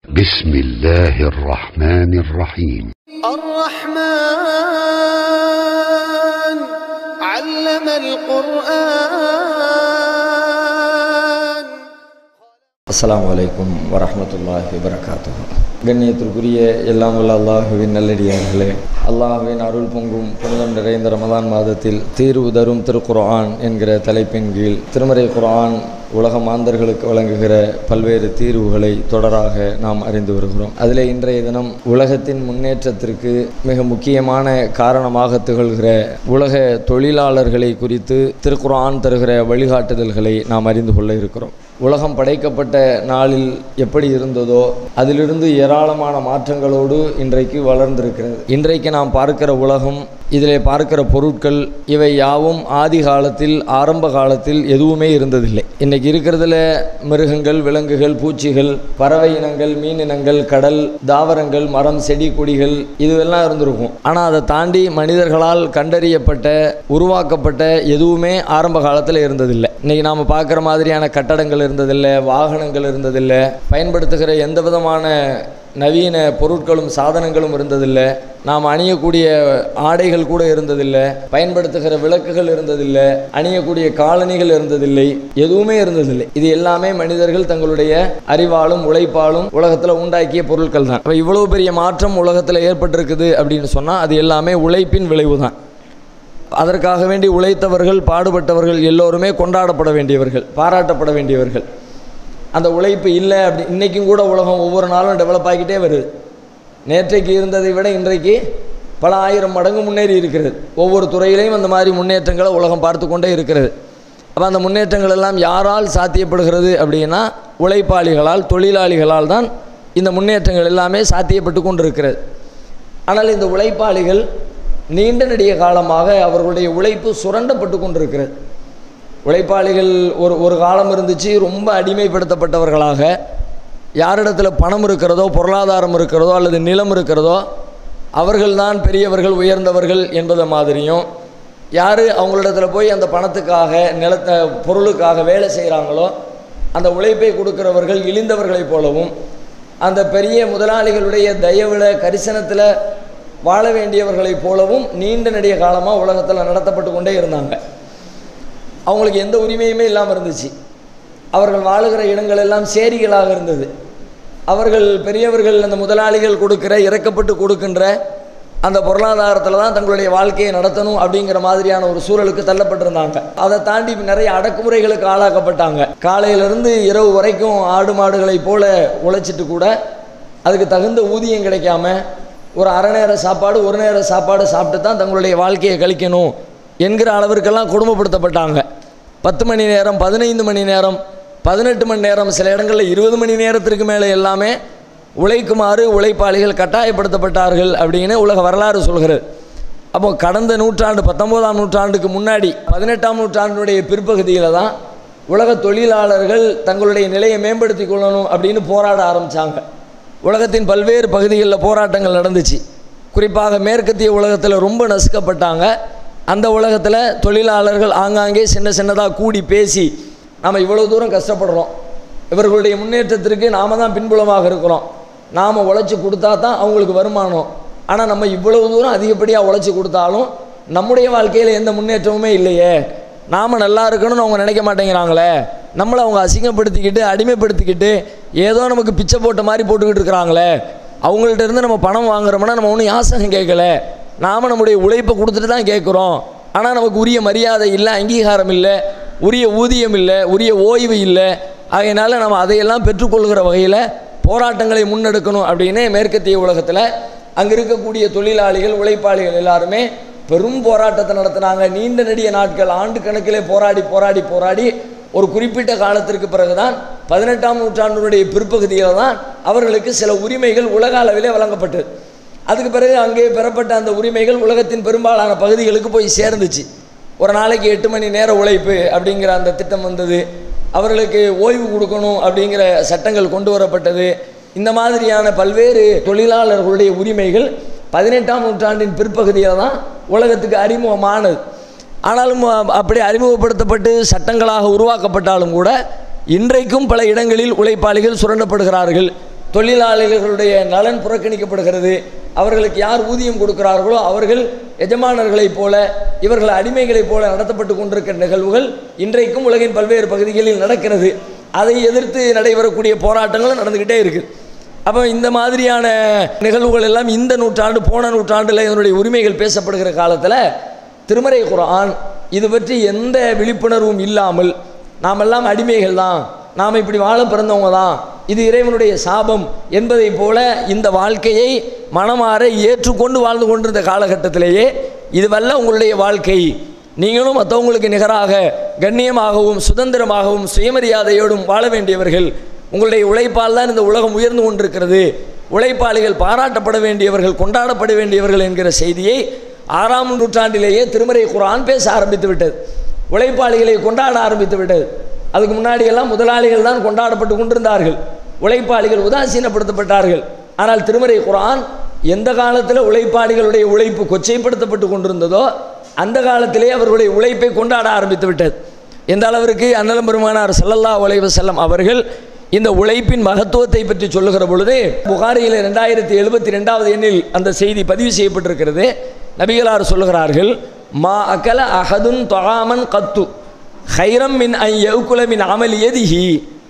بسم الله الرحمن الرحيم الرحمن علم القرآن அஸ்ஸலாமு அலைக்கும் வரஹ்மத்துல்லாஹி வபரகாத்துஹு கண்ணியத்திற்குரிய எல்லாம் வல்ல அல்லாஹுவின் நல்லடியார்களே அல்லாஹுவின் அருள் பொங்கும் புனிதம் நிறைந்த ரமதான் மாதத்தில் தீர்வு தரும் திருக்குர்ஆன் என்கிற தலைப்பின் கீழ் திருமறை குர்ஆன் உலக மாந்தர்களுக்கு வழங்குகிற பல்வேறு தீர்வுகளை தொடராக நாம் அறிந்து வருகிறோம் அதில் இன்றைய தினம் உலகத்தின் முன்னேற்றத்திற்கு மிக முக்கியமான காரணமாக திகழ்கிற உலக தொழிலாளர்களை குறித்து திருக்குர்ஆன் தருகிற வழிகாட்டுதல்களை நாம் அறிந்து கொள்ள இருக்கிறோம் உலகம் படைக்கப்பட்ட நாளில் எப்படி இருந்ததோ அதிலிருந்து ஏராளமான மாற்றங்களோடு இன்றைக்கு வளர்ந்திருக்கிறது இன்றைக்கு நாம் பார்க்கிற உலகம் இதிலே பார்க்கிற பொருட்கள் இவை யாவும் ஆதி காலத்தில் ஆரம்ப காலத்தில் எதுவுமே இருந்ததில்லை இன்னைக்கு இருக்கிறதுல மிருகங்கள் விலங்குகள் பூச்சிகள் பறவை இனங்கள் மீன் இனங்கள் கடல் தாவரங்கள் மரம் செடி கொடிகள் இதுவெல்லாம் இருந்திருக்கும் ஆனால் அதை தாண்டி மனிதர்களால் கண்டறியப்பட்ட உருவாக்கப்பட்ட எதுவுமே ஆரம்ப காலத்தில் இருந்ததில்லை இன்னைக்கு நாம் பார்க்குற மாதிரியான கட்டடங்கள் இருந்ததில்லை வாகனங்கள் இருந்ததில்லை பயன்படுத்துகிற எந்த விதமான நவீன பொருட்களும் சாதனங்களும் இருந்ததில்லை நாம் அணியக்கூடிய ஆடைகள் கூட இருந்ததில்லை பயன்படுத்துகிற விளக்குகள் இருந்ததில்லை அணியக்கூடிய காலணிகள் இருந்ததில்லை எதுவுமே இருந்ததில்லை இது எல்லாமே மனிதர்கள் தங்களுடைய அறிவாலும் உழைப்பாலும் உலகத்தில் உண்டாக்கிய பொருட்கள் தான் அப்ப இவ்வளவு பெரிய மாற்றம் உலகத்தில் ஏற்பட்டிருக்குது அப்படின்னு சொன்னால் அது எல்லாமே உழைப்பின் விளைவு தான் அதற்காக வேண்டி உழைத்தவர்கள் பாடுபட்டவர்கள் எல்லோருமே கொண்டாடப்பட வேண்டியவர்கள் பாராட்டப்பட வேண்டியவர்கள் அந்த உழைப்பு இல்லை அப்படி இன்றைக்கும் கூட உலகம் ஒவ்வொரு நாளும் டெவலப் ஆகிக்கிட்டே வருது நேற்றைக்கு இருந்ததை விட இன்றைக்கு பல ஆயிரம் மடங்கு முன்னேறி இருக்கிறது ஒவ்வொரு துறையிலையும் அந்த மாதிரி முன்னேற்றங்களை உலகம் பார்த்து கொண்டே இருக்கிறது அப்போ அந்த முன்னேற்றங்கள் எல்லாம் யாரால் சாத்தியப்படுகிறது அப்படின்னா உழைப்பாளிகளால் தொழிலாளிகளால் தான் இந்த முன்னேற்றங்கள் எல்லாமே சாத்தியப்பட்டு கொண்டிருக்கிறது ஆனால் இந்த உழைப்பாளிகள் நீண்ட நெடிய காலமாக அவர்களுடைய உழைப்பு சுரண்டப்பட்டு கொண்டிருக்கிறது உழைப்பாளிகள் ஒரு ஒரு காலம் இருந்துச்சு ரொம்ப அடிமைப்படுத்தப்பட்டவர்களாக யாரிடத்தில் பணம் இருக்கிறதோ பொருளாதாரம் இருக்கிறதோ அல்லது நிலம் இருக்கிறதோ அவர்கள்தான் பெரியவர்கள் உயர்ந்தவர்கள் என்பது மாதிரியும் யார் அவங்களிடத்துல போய் அந்த பணத்துக்காக நிலத்தை பொருளுக்காக வேலை செய்கிறாங்களோ அந்த உழைப்பை கொடுக்கிறவர்கள் இழிந்தவர்களைப் போலவும் அந்த பெரிய முதலாளிகளுடைய தயவில் கரிசனத்தில் வாழ வேண்டியவர்களைப் போலவும் நீண்ட நெடிய காலமாக உலகத்தில் நடத்தப்பட்டு கொண்டே இருந்தாங்க அவங்களுக்கு எந்த உரிமையுமே இல்லாமல் இருந்துச்சு அவர்கள் வாழுகிற இடங்கள் எல்லாம் சேரிகளாக இருந்தது அவர்கள் பெரியவர்கள் அந்த முதலாளிகள் கொடுக்கிற இறக்கப்பட்டு கொடுக்கின்ற அந்த பொருளாதாரத்தில் தான் தங்களுடைய வாழ்க்கையை நடத்தணும் அப்படிங்கிற மாதிரியான ஒரு சூழலுக்கு தள்ளப்பட்டிருந்தாங்க அதை தாண்டி நிறைய அடக்குமுறைகளுக்கு ஆளாக்கப்பட்டாங்க காலையிலிருந்து இரவு வரைக்கும் ஆடு மாடுகளைப் போல உழைச்சிட்டு கூட அதுக்கு தகுந்த ஊதியம் கிடைக்காம ஒரு அரை நேர சாப்பாடு ஒரு நேர சாப்பாடு சாப்பிட்டு தான் தங்களுடைய வாழ்க்கையை கழிக்கணும் என்கிற அளவிற்கெல்லாம் கொடுமைப்படுத்தப்பட்டாங்க பத்து மணி நேரம் பதினைந்து மணி நேரம் பதினெட்டு மணி நேரம் சில இடங்களில் இருபது மணி நேரத்திற்கு மேலே எல்லாமே உழைக்குமாறு உழைப்பாளிகள் கட்டாயப்படுத்தப்பட்டார்கள் அப்படின்னு உலக வரலாறு சொல்கிறது அப்போ கடந்த நூற்றாண்டு பத்தொம்போதாம் நூற்றாண்டுக்கு முன்னாடி பதினெட்டாம் நூற்றாண்டினுடைய பிற்பகுதியில் தான் உலக தொழிலாளர்கள் தங்களுடைய நிலையை மேம்படுத்தி கொள்ளணும் அப்படின்னு போராட ஆரம்பித்தாங்க உலகத்தின் பல்வேறு பகுதிகளில் போராட்டங்கள் நடந்துச்சு குறிப்பாக மேற்கத்திய உலகத்தில் ரொம்ப நசுக்கப்பட்டாங்க அந்த உலகத்தில் தொழிலாளர்கள் ஆங்காங்கே சின்ன சின்னதாக கூடி பேசி நாம் இவ்வளோ தூரம் கஷ்டப்படுறோம் இவர்களுடைய முன்னேற்றத்திற்கு நாம் தான் பின்புலமாக இருக்கிறோம் நாம் உழைச்சி கொடுத்தா தான் அவங்களுக்கு வருமானம் ஆனால் நம்ம இவ்வளவு தூரம் அதிகப்படியாக உழைச்சி கொடுத்தாலும் நம்முடைய வாழ்க்கையில் எந்த முன்னேற்றமுமே இல்லையே நாம் நல்லா இருக்கணும்னு அவங்க நினைக்க மாட்டேங்கிறாங்களே நம்மளை அவங்க அசிங்கப்படுத்திக்கிட்டு அடிமைப்படுத்திக்கிட்டு ஏதோ நமக்கு பிச்சை போட்ட மாதிரி போட்டுக்கிட்டு இருக்கிறாங்களே அவங்கள்ட்ட இருந்து நம்ம பணம் வாங்குறோம்னா நம்ம ஒன்றும் யாசகம் கேட்கல நாம் நம்முடைய உழைப்பை கொடுத்துட்டு தான் கேட்குறோம் ஆனால் நமக்கு உரிய மரியாதை இல்லை அங்கீகாரம் இல்லை உரிய ஊதியம் இல்லை உரிய ஓய்வு இல்லை ஆகையினால நம்ம அதையெல்லாம் பெற்றுக்கொள்கிற வகையில் போராட்டங்களை முன்னெடுக்கணும் அப்படின்னு மேற்கத்திய உலகத்தில் அங்கே இருக்கக்கூடிய தொழிலாளிகள் உழைப்பாளிகள் எல்லாருமே பெரும் போராட்டத்தை நடத்தினாங்க நீண்ட நெடிய நாட்கள் ஆண்டு கணக்கிலே போராடி போராடி போராடி ஒரு குறிப்பிட்ட காலத்திற்கு பிறகுதான் பதினெட்டாம் நூற்றாண்டினுடைய பிற்பகுதியில் தான் அவர்களுக்கு சில உரிமைகள் உலக அளவிலே வழங்கப்பட்டது அதுக்கு பிறகு அங்கே பெறப்பட்ட அந்த உரிமைகள் உலகத்தின் பெரும்பாலான பகுதிகளுக்கு போய் சேர்ந்துச்சு ஒரு நாளைக்கு எட்டு மணி நேர உழைப்பு அப்படிங்கிற அந்த திட்டம் வந்தது அவர்களுக்கு ஓய்வு கொடுக்கணும் அப்படிங்கிற சட்டங்கள் கொண்டு வரப்பட்டது இந்த மாதிரியான பல்வேறு தொழிலாளர்களுடைய உரிமைகள் பதினெட்டாம் நூற்றாண்டின் பிற்பகுதியில் தான் உலகத்துக்கு அறிமுகமானது ஆனாலும் அ- அப்படி அறிமுகப்படுத்தப்பட்டு சட்டங்களாக உருவாக்கப்பட்டாலும் கூட இன்றைக்கும் பல இடங்களில் உழைப்பாளிகள் சுரண்டப்படுகிறார்கள் தொழிலாளர்களுடைய நலன் புறக்கணிக்கப்படுகிறது அவர்களுக்கு யார் ஊதியம் கொடுக்கிறார்களோ அவர்கள் எஜமானர்களைப் போல இவர்கள் அடிமைகளைப் போல நடத்தப்பட்டு கொண்டிருக்கிற நிகழ்வுகள் இன்றைக்கும் உலகின் பல்வேறு பகுதிகளில் நடக்கிறது அதை எதிர்த்து நடைபெறக்கூடிய போராட்டங்களும் நடந்துக்கிட்டே இருக்குது அப்போ இந்த மாதிரியான நிகழ்வுகள் எல்லாம் இந்த நூற்றாண்டு போன நூற்றாண்டில் இதனுடைய உரிமைகள் பேசப்படுகிற காலத்தில் திருமறை குர்ஆன் இது பற்றி எந்த விழிப்புணர்வும் இல்லாமல் நாமெல்லாம் அடிமைகள் தான் நாம் இப்படி வாழ பிறந்தவங்க தான் இது இறைவனுடைய சாபம் என்பதைப் போல இந்த வாழ்க்கையை மனமாற ஏற்றுக்கொண்டு வாழ்ந்து கொண்டிருந்த காலகட்டத்திலேயே இதுவல்ல உங்களுடைய வாழ்க்கை நீங்களும் மற்றவங்களுக்கு நிகராக கண்ணியமாகவும் சுதந்திரமாகவும் சுயமரியாதையோடும் வாழ வேண்டியவர்கள் உங்களுடைய உழைப்பால் தான் இந்த உலகம் உயர்ந்து கொண்டிருக்கிறது உழைப்பாளிகள் பாராட்டப்பட வேண்டியவர்கள் கொண்டாடப்பட வேண்டியவர்கள் என்கிற செய்தியை ஆறாம் நூற்றாண்டிலேயே திருமறை குரான் பேச ஆரம்பித்து விட்டது உழைப்பாளிகளை கொண்டாட ஆரம்பித்து விட்டது அதுக்கு முன்னாடியெல்லாம் முதலாளிகள் தான் கொண்டாடப்பட்டு கொண்டிருந்தார்கள் உழைப்பாளிகள் உதாசீனப்படுத்தப்பட்டார்கள் ஆனால் திருமறை குரான் எந்த காலத்தில் உழைப்பாளிகளுடைய உழைப்பு கொச்சைப்படுத்தப்பட்டு கொண்டிருந்ததோ அந்த காலத்திலே அவர்களுடைய உழைப்பை கொண்டாட ஆரம்பித்து விட்டது எந்த அளவிற்கு அன்னலம் பெருமானார் சல்லல்லா உலைவ செல்லம் அவர்கள் இந்த உழைப்பின் மகத்துவத்தை பற்றி சொல்லுகிற பொழுது புகாரியில் ரெண்டாயிரத்தி எழுபத்தி ரெண்டாவது எண்ணில் அந்த செய்தி பதிவு செய்யப்பட்டிருக்கிறது நபிகளார் சொல்லுகிறார்கள் மா அகல அகதுன் தொகாமன் கத்து ஹைரம் மின் ஐ எவுக்குல மின் அமல் எதிஹி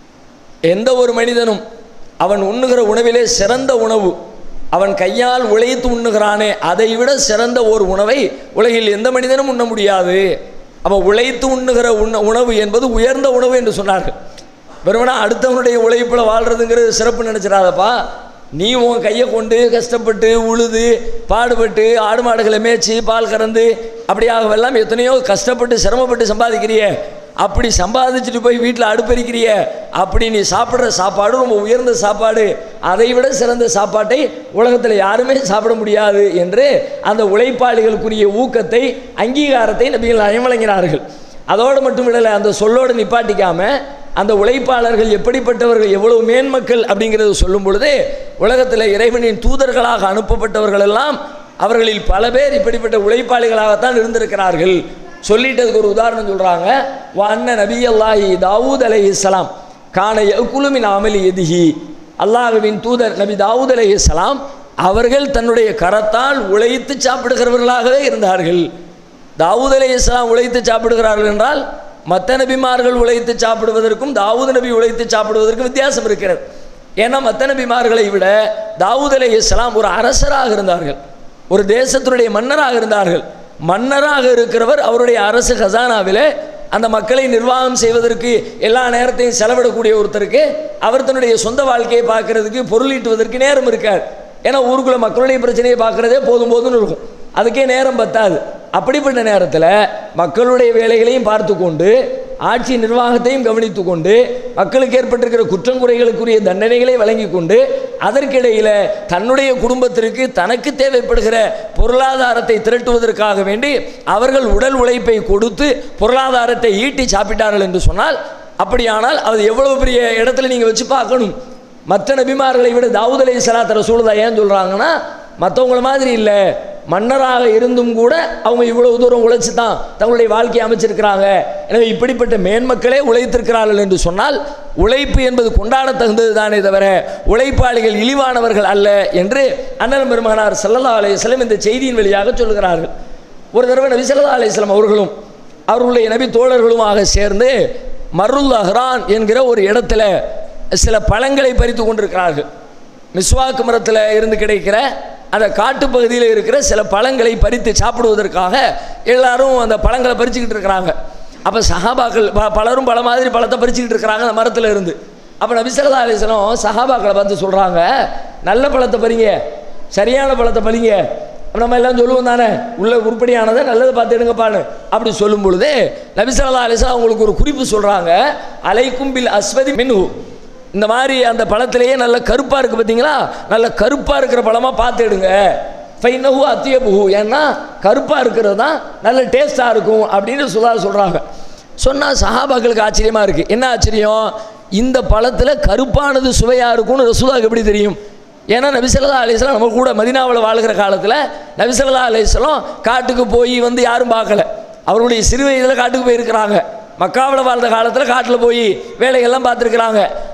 எந்த ஒரு மனிதனும் அவன் உண்ணுகிற உணவிலே சிறந்த உணவு அவன் கையால் உழைத்து உண்ணுகிறானே அதை விட சிறந்த ஒரு உணவை உலகில் எந்த மனிதனும் உண்ண முடியாது அப்போ உழைத்து உண்ணுகிற உண்ண உணவு என்பது உயர்ந்த உணவு என்று சொன்னார்கள் வெறுமனா அடுத்தவனுடைய உழைப்பில் வாழ்கிறதுங்கிறது சிறப்பு நினச்சிடாதப்பா நீ உன் கையை கொண்டு கஷ்டப்பட்டு உழுது பாடுபட்டு ஆடு மாடுகளை மேய்ச்சி பால் கறந்து அப்படியாகவெல்லாம் எத்தனையோ கஷ்டப்பட்டு சிரமப்பட்டு சம்பாதிக்கிறிய அப்படி சம்பாதிச்சுட்டு போய் வீட்டில் அடுப்பறிக்கிறிய அப்படி நீ சாப்பிட்ற சாப்பாடு ரொம்ப உயர்ந்த சாப்பாடு அதை விட சிறந்த சாப்பாட்டை உலகத்தில் யாருமே சாப்பிட முடியாது என்று அந்த உழைப்பாளிகளுக்குரிய ஊக்கத்தை அங்கீகாரத்தை நபிகள் நயம் வழங்கினார்கள் அதோடு மட்டும் விடலை அந்த சொல்லோடு நிப்பாட்டிக்காம அந்த உழைப்பாளர்கள் எப்படிப்பட்டவர்கள் எவ்வளவு மேன்மக்கள் அப்படிங்கிறது சொல்லும் பொழுது உலகத்தில் இறைவனின் தூதர்களாக அனுப்பப்பட்டவர்கள் எல்லாம் அவர்களில் பல பேர் இப்படிப்பட்ட உழைப்பாளிகளாகத்தான் இருந்திருக்கிறார்கள் சொல்லிட்டதுக்கு ஒரு உதாரணம் சொல்கிறாங்க அண்ண நபி அல்லாஹி தாவூத் அலை இஸ்லாம் காண குழுமின் அமலி எதிகி அல்லாஹுவின் தூதர் நபி தாவூத் அலை இஸ்லாம் அவர்கள் தன்னுடைய கரத்தால் உழைத்து சாப்பிடுகிறவர்களாகவே இருந்தார்கள் தாவூத் அலை இஸ்லாம் உழைத்து சாப்பிடுகிறார்கள் என்றால் மற்ற நபிமார்கள் உழைத்து சாப்பிடுவதற்கும் தாவூத் நபி உழைத்து சாப்பிடுவதற்கும் வித்தியாசம் இருக்கிறது ஏன்னா மற்ற நபிமார்களை விட தாவூத் அலை இஸ்லாம் ஒரு அரசராக இருந்தார்கள் ஒரு தேசத்தினுடைய மன்னராக இருந்தார்கள் மன்னராக இருக்கிறவர் அவருடைய அரசு ஹசானாவிலே அந்த மக்களை நிர்வாகம் செய்வதற்கு எல்லா நேரத்தையும் செலவிடக்கூடிய ஒருத்தருக்கு அவர் தன்னுடைய சொந்த வாழ்க்கையை பார்க்கறதுக்கு பொருளீட்டுவதற்கு நேரம் இருக்காது ஏன்னா ஊருக்குள்ள மக்களுடைய பிரச்சனையை பார்க்குறதே போதும் போதும்னு இருக்கும் அதுக்கே நேரம் பத்தாது அப்படிப்பட்ட நேரத்தில் மக்களுடைய வேலைகளையும் பார்த்து கொண்டு ஆட்சி நிர்வாகத்தையும் கவனித்து கொண்டு மக்களுக்கு ஏற்பட்டிருக்கிற குற்றங்குறைகளுக்குரிய தண்டனைகளை வழங்கி கொண்டு அதற்கிடையில் தன்னுடைய குடும்பத்திற்கு தனக்கு தேவைப்படுகிற பொருளாதாரத்தை திரட்டுவதற்காக வேண்டி அவர்கள் உடல் உழைப்பை கொடுத்து பொருளாதாரத்தை ஈட்டி சாப்பிட்டார்கள் என்று சொன்னால் அப்படியானால் அது எவ்வளவு பெரிய இடத்துல நீங்கள் வச்சு பார்க்கணும் மற்ற நபிமார்களை விட தாவூத் அலை சலாத்தர சூழதா ஏன் சொல்கிறாங்கன்னா மற்றவங்கள மாதிரி இல்லை மன்னராக இருந்தும் கூட அவங்க இவ்வளவு தூரம் உழைச்சி தான் தங்களுடைய வாழ்க்கையை அமைச்சிருக்கிறாங்க எனவே இப்படிப்பட்ட மேன்மக்களே உழைத்திருக்கிறார்கள் என்று சொன்னால் உழைப்பு என்பது கொண்டாட தகுந்தது தானே தவிர உழைப்பாளிகள் இழிவானவர்கள் அல்ல என்று அண்ணன் பெருமானார் சல்லல்லா அலையம் இந்த செய்தியின் வழியாக சொல்லுகிறார்கள் ஒரு தடவை நபி சல்லா அலையம் அவர்களும் அவர்களுடைய நபி தோழர்களுமாக சேர்ந்து மருல் அஹ்ரான் என்கிற ஒரு இடத்துல சில பழங்களை பறித்து கொண்டிருக்கிறார்கள் மிஸ்வாக்கு மரத்தில் இருந்து கிடைக்கிற அந்த காட்டுப்பகுதியில் இருக்கிற சில பழங்களை பறித்து சாப்பிடுவதற்காக எல்லாரும் அந்த பழங்களை பறிச்சுக்கிட்டு இருக்கிறாங்க அப்போ சஹாபாக்கள் ப பலரும் பல மாதிரி பழத்தை பறிச்சுக்கிட்டு இருக்கிறாங்க அந்த மரத்தில் இருந்து அப்போ நபிசல்லா அலிஸ்லம் சஹாபாக்களை பார்த்து சொல்கிறாங்க நல்ல பழத்தை பறிங்க சரியான பழத்தை பறிங்க நம்ம எல்லாம் சொல்லுவோம் தானே உள்ள உருப்படியானதை நல்லதை பார்த்து எடுங்கப்பான்னு அப்படி சொல்லும் பொழுது நபிசல்லா அலிஸ்லாம் அவங்களுக்கு ஒரு குறிப்பு சொல்கிறாங்க அலைக்கும் பில் அஸ்வதி மின்ஹு இந்த மாதிரி அந்த பழத்திலேயே நல்ல கருப்பாக இருக்குது பார்த்தீங்களா நல்ல கருப்பாக இருக்கிற பழமாக பார்த்து எடுங்க ஃபைனஹு அத்தியபுஹு ஏன்னா கருப்பாக இருக்கிறது தான் நல்ல டேஸ்ட்டாக இருக்கும் அப்படின்னு சுதா சொல்கிறாங்க சொன்னால் சஹாபாக்களுக்கு ஆச்சரியமாக இருக்குது என்ன ஆச்சரியம் இந்த பழத்தில் கருப்பானது சுவையாக இருக்கும்னு ரசூலாவுக்கு எப்படி தெரியும் ஏன்னா நபிசல்லா அலிஸ்லாம் நம்ம கூட மதினாவில் வாழ்கிற காலத்தில் நபிசல்லா அலிஸ்லாம் காட்டுக்கு போய் வந்து யாரும் பார்க்கல அவருடைய சிறு வயதில் காட்டுக்கு போயிருக்கிறாங்க மக்காவில் வாழ்ந்த காலத்தில் காட்டில் போய் வேலைகள்லாம் பார்த்துருக்குறாங்க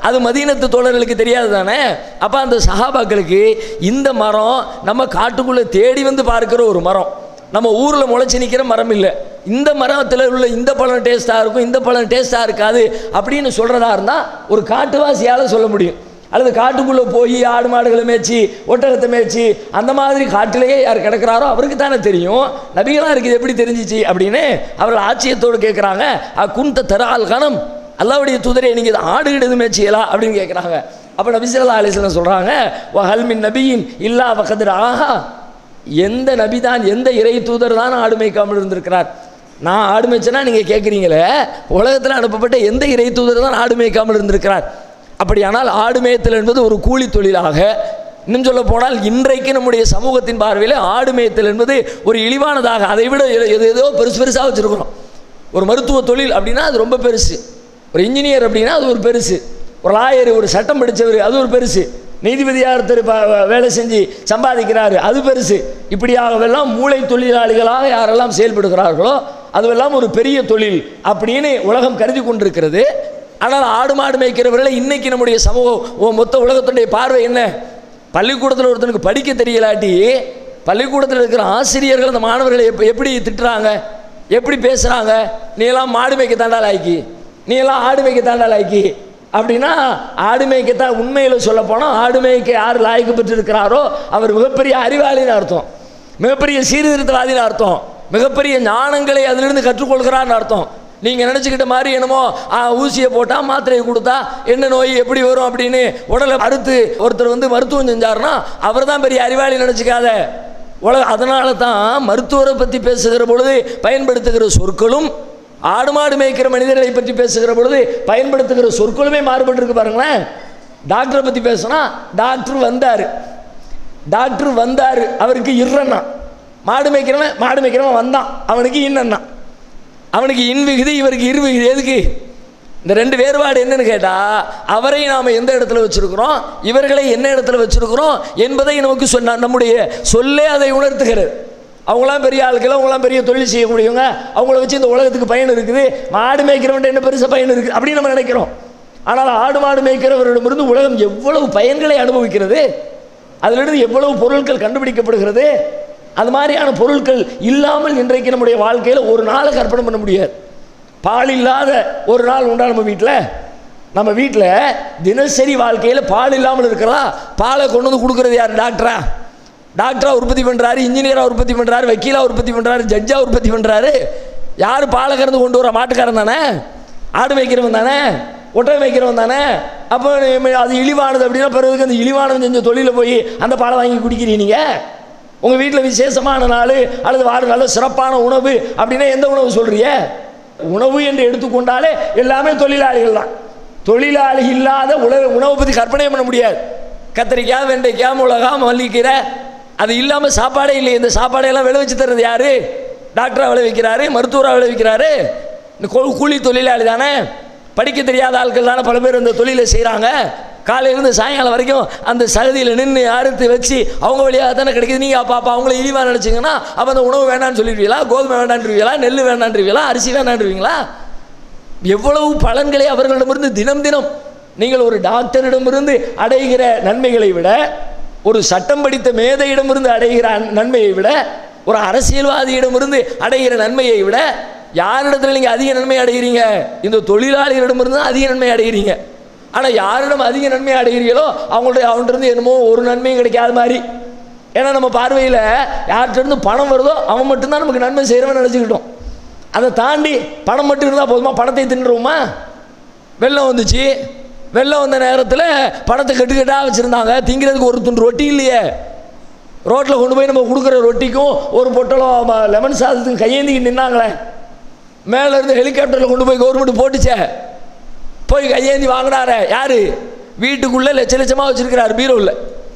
அது மதீனத்து தோழர்களுக்கு தெரியாது தானே அப்போ அந்த சஹாபாக்களுக்கு இந்த மரம் நம்ம காட்டுக்குள்ளே தேடி வந்து பார்க்கிற ஒரு மரம் நம்ம ஊரில் முளைச்சி நிற்கிற மரம் இல்லை இந்த மரத்தில் உள்ள இந்த பழம் டேஸ்ட்டாக இருக்கும் இந்த பழம் டேஸ்ட்டாக இருக்காது அப்படின்னு சொல்கிறதா இருந்தால் ஒரு காட்டுவாசியால் சொல்ல முடியும் அல்லது காட்டுக்குள்ளே போய் ஆடு மாடுகளை மேய்ச்சி ஒட்டகத்தை மேய்ச்சி அந்த மாதிரி காட்டிலேயே யார் கிடக்கிறாரோ அவருக்கு தானே தெரியும் நபிகளாக இருக்குது எப்படி தெரிஞ்சிச்சு அப்படின்னு அவர்கள் ஆச்சரியத்தோடு கேட்குறாங்க குந்த தரால் கணம் அல்லாவுடைய தூதரை நீங்கள் ஆடு கிடது மேய்ச்சியலா அப்படின்னு கேட்குறாங்க அப்போ நபி ஸல்லல்லாஹு அலைஹி வஸல்லம் சொல்கிறாங்க வ ஹல்மின் நபியின் இல்லா வகதிர் ஆஹா எந்த நபி தான் எந்த இறை தூதர் தான் ஆடு மேய்க்காமல் இருந்திருக்கிறார் நான் ஆடு மேய்ச்சனா நீங்கள் கேட்குறீங்களே உலகத்தில் அனுப்பப்பட்ட எந்த இறை தூதர் தான் ஆடு மேய்க்காமல் இருந்திருக்கிறார் அப்படியானால் ஆடு மேய்த்தல் என்பது ஒரு கூலி தொழிலாக இன்னும் சொல்ல போனால் இன்றைக்கு நம்முடைய சமூகத்தின் பார்வையில் ஆடு மேய்த்தல் என்பது ஒரு இழிவானதாக அதை விட எது- எது ஏதோ பெருசு பெருசாக வச்சுருக்கிறோம் ஒரு மருத்துவ தொழில் அப்படின்னா அது ரொம்ப பெருசு ஒரு இன்ஜினியர் அப்படின்னா அது ஒரு பெருசு ஒரு லாயர் ஒரு சட்டம் படித்தவர் அது ஒரு பெருசு நீதிபதியாக ஒருத்தர் ப- வேலை செஞ்சு சம்பாதிக்கிறாரு அது பெருசு இப்படியாகவெல்லாம் மூளை தொழிலாளிகளாக யாரெல்லாம் செயல்படுகிறார்களோ அதுவெல்லாம் ஒரு பெரிய தொழில் அப்படின்னு உலகம் கருதி கொண்டிருக்கிறது ஆனால் ஆடு மாடு மேய்க்கிறவர்களை இன்னைக்கு நம்முடைய சமூகம் ஓ, மொத்த உலகத்துடைய பார்வை என்ன பள்ளிக்கூடத்தில் ஒருத்தனுக்கு படிக்க தெரியலாட்டி பள்ளிக்கூடத்தில் இருக்கிற ஆசிரியர்கள் அந்த மாணவர்களை எப்ப எப்படி திட்டுறாங்க எப்படி பேசுகிறாங்க நீ எல்லாம் மாடு மேய்க்க தாண்டால் ஆக்கி நீ எல்லாம் ஆடு மேய்க்க தாண்டால் ஆக்கி அப்படின்னா ஆடு மேய்க்கத்தான் உண்மையில் சொல்ல போனால் ஆடு மேய்க்க யார் லாய்க்கு பெற்றிருக்கிறாரோ அவர் மிகப்பெரிய அறிவாளின்னு அர்த்தம் மிகப்பெரிய சீர்திருத்தவாதின்னு அர்த்தம் மிகப்பெரிய ஞானங்களை அதிலிருந்து கற்றுக்கொள்கிறான்னு அர்த்தம் நீங்கள் நினச்சிக்கிட்ட மாதிரி என்னமோ ஆ, ஊசியை போட்டால் மாத்திரையை கொடுத்தா என்ன நோய் எப்படி வரும் அப்படின்னு உடலை அறுத்து ஒருத்தர் வந்து மருத்துவம் செஞ்சாருன்னா அவர் தான் பெரிய அறிவாளி நினச்சிக்காத உலக அதனால தான் மருத்துவரை பற்றி பேசுகிற பொழுது பயன்படுத்துகிற சொற்களும் ஆடு மாடு மேய்க்கிற மனிதர்களை பற்றி பேசுகிற பொழுது பயன்படுத்துகிற சொற்களுமே மாறுபட்டிருக்கு பாருங்களேன் டாக்டரை பற்றி பேசுனா டாக்டர் வந்தார் டாக்டர் வந்தார் அவருக்கு இர்றன்னா மாடு மேய்க்கிறவன் மாடு மேய்க்கிறவன் வந்தான் அவனுக்கு இன்னன்னா அவனுக்கு இன் விகுதி இவருக்கு இரு விகுதி எதுக்கு இந்த ரெண்டு வேறுபாடு என்னன்னு கேட்டால் அவரை நாம் எந்த இடத்துல வச்சிருக்கிறோம் இவர்களை என்ன இடத்துல வச்சிருக்கிறோம் என்பதை நமக்கு சொன்ன நம்முடைய சொல்லே அதை உணர்த்துகிறது அவங்களாம் பெரிய ஆட்கள் அவங்களாம் பெரிய தொழில் செய்யக்கூடியவங்க அவங்கள வச்சு இந்த உலகத்துக்கு பயன் இருக்குது மாடு மேய்க்கிறவன்ட்ட என்ன பெருசாக பயன் இருக்குது அப்படின்னு நம்ம நினைக்கிறோம் ஆனால் ஆடு மாடு மேய்க்கிறவரிடமிருந்து உலகம் எவ்வளவு பயன்களை அனுபவிக்கிறது அதிலிருந்து எவ்வளவு பொருட்கள் கண்டுபிடிக்கப்படுகிறது அது மாதிரியான பொருட்கள் இல்லாமல் இன்றைக்கு நம்முடைய வாழ்க்கையில் ஒரு நாளை கற்பனை பண்ண முடியாது பால் இல்லாத ஒரு நாள் உண்டா நம்ம வீட்டில் நம்ம வீட்டில் தினசரி வாழ்க்கையில் பால் இல்லாமல் இருக்கிறதா பாலை கொண்டு வந்து கொடுக்குறது யார் டாக்டரா டாக்டரா உற்பத்தி பண்ணுறாரு இன்ஜினியராக உற்பத்தி பண்ணுறாரு வக்கீலாக உற்பத்தி பண்ணுறாரு ஜட்ஜாக உற்பத்தி பண்ணுறாரு யார் பாலை கறந்து கொண்டு வர மாட்டுக்காரன் தானே ஆடு மேய்க்கிறவன் தானே ஒட்டகம் மேய்க்கிறவன் தானே அப்போ அது இழிவானது அப்படின்னா பிறகு அந்த இழிவானவன் செஞ்ச தொழிலில் போய் அந்த பாலை வாங்கி குடிக்கிறீங்க நீங்கள் உங்கள் வீட்டில் விசேஷமான நாள் அல்லது வார நல்ல சிறப்பான உணவு அப்படின்னா எந்த உணவு சொல்றிய உணவு என்று எடுத்துக்கொண்டாலே எல்லாமே தொழிலாளிகள் தான் தொழிலாளி இல்லாத உணவு உணவை பற்றி கற்பனை பண்ண முடியாது கத்திரிக்காய் வெண்டைக்காய் மிளகா மல்லிக்கீரை அது இல்லாமல் சாப்பாடே இல்லை இந்த சாப்பாடையெல்லாம் விளைவிச்சு தர்றது யாரு டாக்டராக விளைவிக்கிறாரு மருத்துவராக விளைவிக்கிறாரு இந்த கூ- கூலி தொழிலாளி தானே படிக்க தெரியாத ஆட்கள் தானே பல பேர் இந்த தொழிலை செய்கிறாங்க காலையிலேருந்து சாயங்காலம் வரைக்கும் அந்த சகதியில் நின்று அறுத்து வச்சு அவங்க வழியாக தானே கிடைக்குது நீங்கள் அப்போ அப்போ அவங்கள இழிவாக நினச்சிங்கன்னா அப்போ அந்த உணவு வேண்டாம்னு சொல்லிடுவீங்களா கோதுமை வேண்டான்றீங்களா நெல் வேண்டான்றீங்களா அரிசி வேண்டான்றீங்களா எவ்வளவு பலன்களை அவர்களிடமிருந்து தினம் தினம் நீங்கள் ஒரு டாக்டரிடமிருந்து அடைகிற நன்மைகளை விட ஒரு சட்டம் படித்த மேதையிடமிருந்து அடைகிற அன்- நன்மையை விட ஒரு அரசியல்வாதியிடமிருந்து அடைகிற நன்மையை விட யாரிடத்துல நீங்கள் அதிக நன்மை அடைகிறீங்க இந்த தொழிலாளிகளிடமிருந்து தான் அதிக நன்மை அடைகிறீங்க ஆனால் யாரிடம் அதிக நன்மை அடைகிறீங்களோ அவங்களுடைய அவன்கிட்ட என்னமோ ஒரு நன்மையும் கிடைக்காத மாதிரி ஏன்னா நம்ம பார்வையில் யார்கிட்ட இருந்து பணம் வருதோ அவன் மட்டும்தான் நமக்கு நன்மை செய்கிறவன் நினச்சிக்கிட்டோம் அதை தாண்டி பணம் மட்டும் இருந்தால் போதுமா பணத்தை தின்றுவோமா வெள்ளம் வந்துச்சு வெள்ளம் வந்த நேரத்தில் பணத்தை கட்டுக்கட்டாக வச்சுருந்தாங்க திங்கிறதுக்கு ஒரு துண்டு ரொட்டி இல்லையே ரோட்டில் கொண்டு போய் நம்ம கொடுக்குற ரொட்டிக்கும் ஒரு பொட்டலம் ம- லெமன் சாதத்துக்கும் கையேந்திக்கு நின்னாங்களே மேலே இருந்து ஹெலிகாப்டரில் கொண்டு போய் கவர்மெண்ட் போட்டுச்சே போய் கையேந்தி வாங்கினாரே யார் வீட்டுக்குள்ளே லட்ச லட்சமாக வச்சுருக்கிறார் பீரோவில்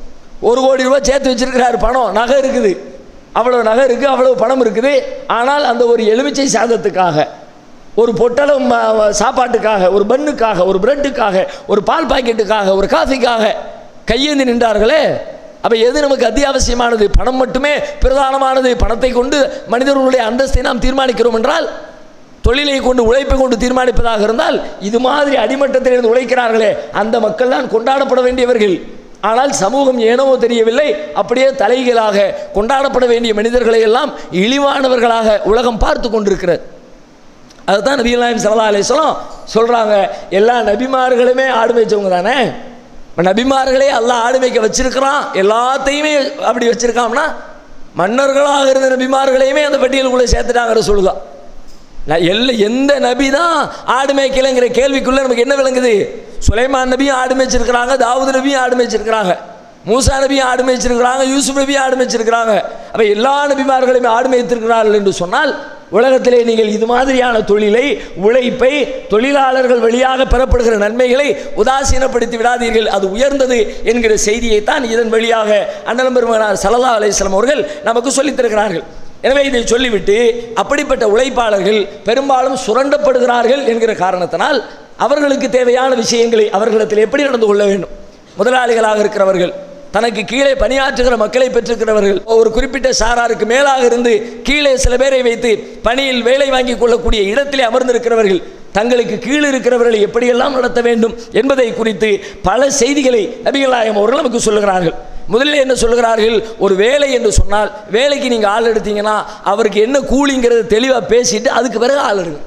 ஒரு கோடி ரூபாய் சேர்த்து வச்சிருக்கிறார் பணம் நகை இருக்குது அவ்வளோ நகை இருக்குது அவ்வளோ பணம் இருக்குது ஆனால் அந்த ஒரு எலுமிச்சை சாதத்துக்காக ஒரு பொட்டலம் ம, ம, சாப்பாட்டுக்காக ஒரு பன்னுக்காக ஒரு பிரெட்டுக்காக ஒரு பால் பாக்கெட்டுக்காக ஒரு காஃபிக்காக கையேந்தி நின்றார்களே அப்போ எது நமக்கு அத்தியாவசியமானது பணம் மட்டுமே பிரதானமானது பணத்தை கொண்டு மனிதர்களுடைய அந்தஸ்தை நாம் தீர்மானிக்கிறோம் என்றால் தொழிலை கொண்டு உழைப்பை கொண்டு தீர்மானிப்பதாக இருந்தால் இது மாதிரி அடிமட்டத்தில் இருந்து உழைக்கிறார்களே அந்த மக்கள் தான் கொண்டாடப்பட வேண்டியவர்கள் ஆனால் சமூகம் ஏனோ தெரியவில்லை அப்படியே தலைகளாக கொண்டாடப்பட வேண்டிய மனிதர்களை எல்லாம் இழிவானவர்களாக உலகம் பார்த்து கொண்டிருக்கிறது அதுதான் நபி நாயம் சல்லா அலிஸ்லாம் சொல்கிறாங்க எல்லா நபிமார்களுமே ஆடு மேய்ச்சவங்க தானே இப்ப நபிமார்களே எல்லாம் ஆடு மேய்க்க வச்சிருக்கிறான் எல்லாத்தையுமே அப்படி வச்சிருக்கான்னா மன்னர்களாக இருந்த நபிமார்களையுமே அந்த பட்டியலுக்குள்ளே சேர்த்துட்டாங்கிற சொல்லுதா நான் எல்லா எந்த நபி தான் ஆடு மேய்க்கலைங்கிற கேள்விக்குள்ளே நமக்கு என்ன விளங்குது சுலைமான் நபியும் ஆடு மேய்ச்சிருக்கிறாங்க தாவூது நபியும் ஆடு மேய்ச்சிருக்கிறாங்க மூசா நபியும் ஆடு மேய்ச்சிருக்கிறாங்க யூசுப் நபியும் ஆடு மேய்ச்சிருக்கிறாங்க அப்போ எல்லா நபிமார்களையுமே ஆடு மேய்த்திருக்கிறார்கள் என்று சொன்னால் உலகத்திலே நீங்கள் இது மாதிரியான தொழிலை உழைப்பை தொழிலாளர்கள் வழியாக பெறப்படுகிற நன்மைகளை உதாசீனப்படுத்தி விடாதீர்கள் அது உயர்ந்தது என்கிற செய்தியை தான் இதன் வழியாக அண்ணலம் பெருமகனார் சல்லா அலிஸ்லாம் அவர்கள் நமக்கு சொல்லித் தருகிறார்கள் எனவே இதை சொல்லிவிட்டு அப்படிப்பட்ட உழைப்பாளர்கள் பெரும்பாலும் சுரண்டப்படுகிறார்கள் என்கிற காரணத்தினால் அவர்களுக்கு தேவையான விஷயங்களை அவர்களிடத்தில் எப்படி நடந்து கொள்ள வேண்டும் முதலாளிகளாக இருக்கிறவர்கள் தனக்கு கீழே பணியாற்றுகிற மக்களை பெற்றிருக்கிறவர்கள் ஒரு குறிப்பிட்ட சாராருக்கு மேலாக இருந்து கீழே சில பேரை வைத்து பணியில் வேலை வாங்கி கொள்ளக்கூடிய இடத்திலே அமர்ந்திருக்கிறவர்கள் தங்களுக்கு கீழ் இருக்கிறவர்களை எப்படியெல்லாம் நடத்த வேண்டும் என்பதை குறித்து பல செய்திகளை நபிகள் நாயகம் அவர்கள் நமக்கு சொல்லுகிறார்கள் முதலில் என்ன சொல்லுகிறார்கள் ஒரு வேலை என்று சொன்னால் வேலைக்கு நீங்கள் ஆள் எடுத்தீங்கன்னா அவருக்கு என்ன கூலிங்கிறத தெளிவாக பேசிட்டு அதுக்கு பிறகு ஆள் எடுங்க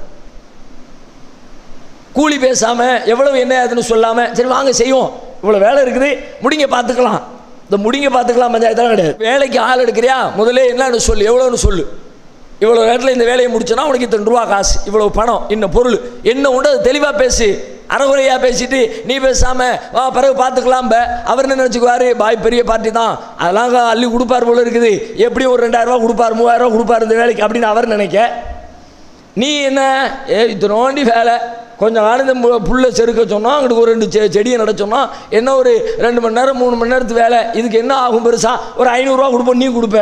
கூலி பேசாமல் எவ்வளவு என்ன அதுன்னு சொல்லாமல் சரி வாங்க செய்வோம் இவ்வளோ வேலை இருக்குது முடிங்க பார்த்துக்கலாம் இந்த முடிங்க பார்த்துக்கலாம் பஞ்சாயத்தான் கிடையாது வேலைக்கு ஆள் எடுக்கிறியா முதல்ல என்னன்னு சொல்லு எவ்வளோன்னு சொல்லு இவ்வளோ நேரத்தில் இந்த வேலையை முடிச்சோன்னா உனக்கு இத்தனை ரூபா காசு இவ்வளோ பணம் இன்ன பொருள் என்ன உண்டு அது தெளிவாக பேசு அறகுறையாக பேசிட்டு நீ பேசாமல் வா பிறகு பார்த்துக்கலாம் பே அவர் என்ன நினச்சிக்குவாரு பாய் பெரிய பார்ட்டி தான் அதெல்லாம் அள்ளி கொடுப்பார் போல இருக்குது எப்படியும் ஒரு ரெண்டாயிரரூவா கொடுப்பார் மூவாயிரரூவா கொடுப்பார் இந்த வேலைக்கு அப்படின்னு அவர் நினைக்க நீ என்ன ஏ இத்தனோண்டி வேலை கொஞ்சம் ஆனந்த புல்லை செருக்க சொன்னோம் அங்கிட்டு ஒரு ரெண்டு செ செடியை நட சொன்னோம் என்ன ஒரு ரெண்டு மணி நேரம் மூணு மணி நேரத்து வேலை இதுக்கு என்ன ஆகும் பெருசா ஒரு ஐநூறுரூவா கொடுப்போம் நீ கொடுப்ப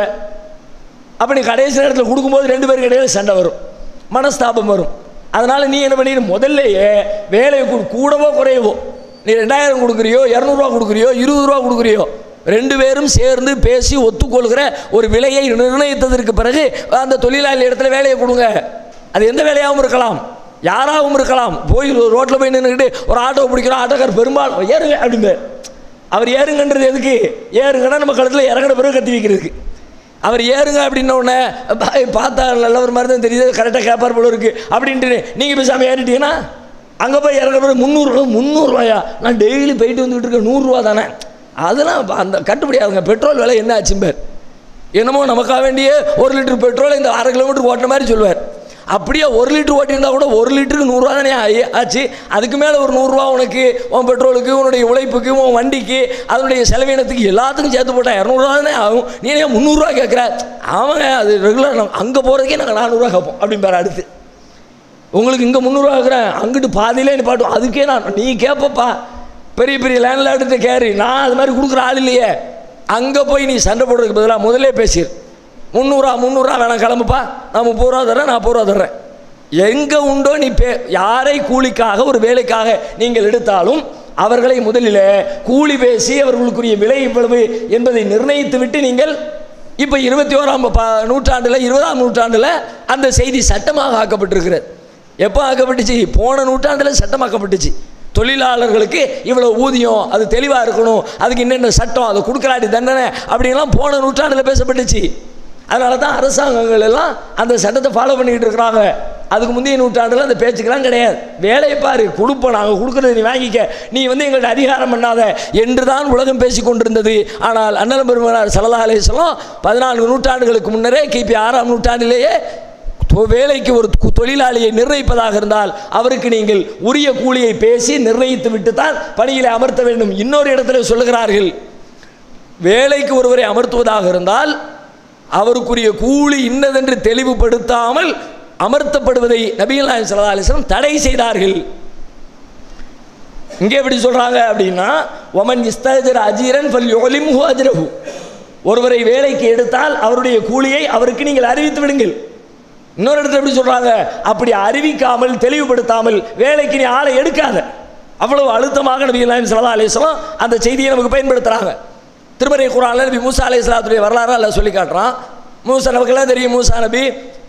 அப்போ நீ கடைசி நேரத்தில் கொடுக்கும்போது ரெண்டு பேருக்கு இடையில சண்டை வரும் மனஸ்தாபம் வரும் அதனால் நீ என்ன பண்ணிடு முதல்லையே வேலையை கூ- கூடவோ குறையவோ நீ ரெண்டாயிரம் கொடுக்குறியோ இரநூறுவா கொடுக்குறியோ இருபது ரூபா கொடுக்குறியோ ரெண்டு பேரும் சேர்ந்து பேசி ஒத்துக்கொள்கிற ஒரு விலையை நிர்ணயித்ததற்கு பிறகு அந்த தொழிலாளி இடத்துல வேலையை கொடுங்க அது எந்த வேலையாகவும் இருக்கலாம் யாராகவும் இருக்கலாம் போய் ரோட்டில் போய் நின்றுக்கிட்டு ஒரு ஆட்டோ பிடிக்கிறோம் ஆட்டோக்கார் பெரும்பாலும் ஏறுங்க அப்படிம்பார் அவர் ஏறுங்கன்றது எதுக்கு ஏறுங்கன்னா நம்ம கழுத்தில் இறங்கின பிறகு கத்தி வைக்கிறதுக்கு அவர் ஏறுங்க அப்படின்ன உடனே பாய் பார்த்தா நல்லவர் மாதிரி தான் தெரியுது கரெக்டாக கேட்பார் போல இருக்கு அப்படின்ட்டு நீங்கள் பேசாமல் ஏறிட்டீங்கன்னா அங்கே போய் இறங்குற பிறகு முந்நூறுரூவா முந்நூறுரூவாயா நான் டெய்லி போயிட்டு வந்துக்கிட்டு இருக்கேன் நூறுரூவா தானே அதெல்லாம் அந்த கட்டுப்படி ஆகுங்க பெட்ரோல் விலை என்ன ஆச்சும்பார் என்னமோ நமக்காக வேண்டிய ஒரு லிட்டர் பெட்ரோல் இந்த அரை கிலோமீட்டர் ஓட்டின மாதிரி சொல்லுவார் அப்படியே ஒரு லிட்டர் ஓட்டியிருந்தா கூட ஒரு லிட்டருக்கு நூறுரூவா தானே ஆயி- ஆச்சு அதுக்கு மேலே ஒரு நூறுரூவா உனக்கு உன் பெட்ரோலுக்கு உன்னுடைய உழைப்புக்கு உன் வண்டிக்கு அதனுடைய செலவினத்துக்கு எல்லாத்துக்கும் சேர்த்து போட்டால் இரநூறுவா தானே ஆகும் நீ ஏன் முந்நூறுரூவா கேட்குற அவங்க அது ரெகுலர் அங்கே போகிறதுக்கே நாங்கள் நானூறுரூவா கேட்போம் அப்படிம்பாரு அடுத்து உங்களுக்கு இங்கே முந்நூறுரூவா இருக்கிறேன் அங்கிட்டு பாதியிலே நிப்பாட்டும் அதுக்கே நான் நீ கேட்பப்பா பெரிய பெரிய லேண்ட்லார்டுகிட்ட கேரி நான் அது மாதிரி கொடுக்குற ஆள் இல்லையே அங்கே போய் நீ சண்டை போடுறதுக்கு பதிலாக முதல்லே பேசிடு முந்நூறுரூவா முந்நூறுரூவா வேணாம் கிளம்புப்பா நான் முப்பது ரூபா தர்றேன் நான் முப்பது ரூபா தர்றேன் எங்கே உண்டோ நீ பே யாரை கூலிக்காக ஒரு வேலைக்காக நீங்கள் எடுத்தாலும் அவர்களை முதலில் கூலி பேசி அவர்களுக்குரிய விலை இவ்வளவு என்பதை நிர்ணயித்து விட்டு நீங்கள் இப்போ இருபத்தி ஓராம் ப நூற்றாண்டில் இருபதாம் நூற்றாண்டில் அந்த செய்தி சட்டமாக ஆக்கப்பட்டிருக்கிறது எப்போ ஆக்கப்பட்டுச்சு போன நூற்றாண்டில் சட்டமாக்கப்பட்டுச்சு தொழிலாளர்களுக்கு இவ்வளோ ஊதியம் அது தெளிவாக இருக்கணும் அதுக்கு என்னென்ன சட்டம் அதை கொடுக்கலாடி தண்டனை அப்படின்லாம் போன நூற்றாண்டில் பேசப்பட்டுச்சு அதனால தான் அரசாங்கங்கள் எல்லாம் அந்த சட்டத்தை ஃபாலோ பண்ணிக்கிட்டு இருக்கிறாங்க அதுக்கு முந்தைய நூற்றாண்டில் அந்த பேச்சுக்கெல்லாம் கிடையாது வேலையை பாரு கொடுப்போம் நாங்கள் கொடுக்குறத நீ வாங்கிக்க நீ வந்து எங்கள்ட்ட அதிகாரம் பண்ணாத என்று தான் உலகம் பேசி கொண்டிருந்தது ஆனால் அண்ணலம் பெருமனார் சல்லா அலிஸ்லாம் பதினான்கு நூற்றாண்டுகளுக்கு முன்னரே கிபி ஆறாம் நூற்றாண்டிலேயே தொ- வேலைக்கு ஒரு கு- தொழிலாளியை நிர்ணயிப்பதாக இருந்தால் அவருக்கு நீங்கள் உரிய கூலியை பேசி நிர்ணயித்து விட்டு தான் பணியிலே அமர்த்த வேண்டும் இன்னொரு இடத்துல சொல்லுகிறார்கள் வேலைக்கு ஒருவரை அமர்த்துவதாக இருந்தால் அவருக்குரிய கூலி இன்னதென்று தெளிவுபடுத்தாமல் அமர்த்தப்படுவதை நபிகள் நாயகம் ஸல்லல்லாஹு அலைஹி வஸல்லம் தடை செய்தார்கள் இங்கே எப்படி சொல்றாங்க அப்படின்னா ஒமன் இஸ்தஜர் அஜீரன் ஃபல் யுலிம்ஹு அஜ்ரஹு ஒருவரை வேலைக்கு எடுத்தால் அவருடைய கூலியை அவருக்கு நீங்கள் அறிவித்து விடுங்கள் இன்னொரு இடத்துல எப்படி சொல்றாங்க அப்படி அறிவிக்காமல் தெளிவுபடுத்தாமல் வேலைக்கு நீ ஆளை எடுக்காத அவ்வளவு அழுத்தமாக நபி நாயம் சல்லா அலிஸ்லாம் அந்த செய்தியை நமக்கு பயன்படுத்துறாங்க திருமறை குரான்ல நபி மூசா அலைஹிஸ்ஸலாத்துடைய வரலாறு அல்ல சொல்லி காட்டுறான் மூசா நமக்கெல்லாம் தெரியும் மூசா நபி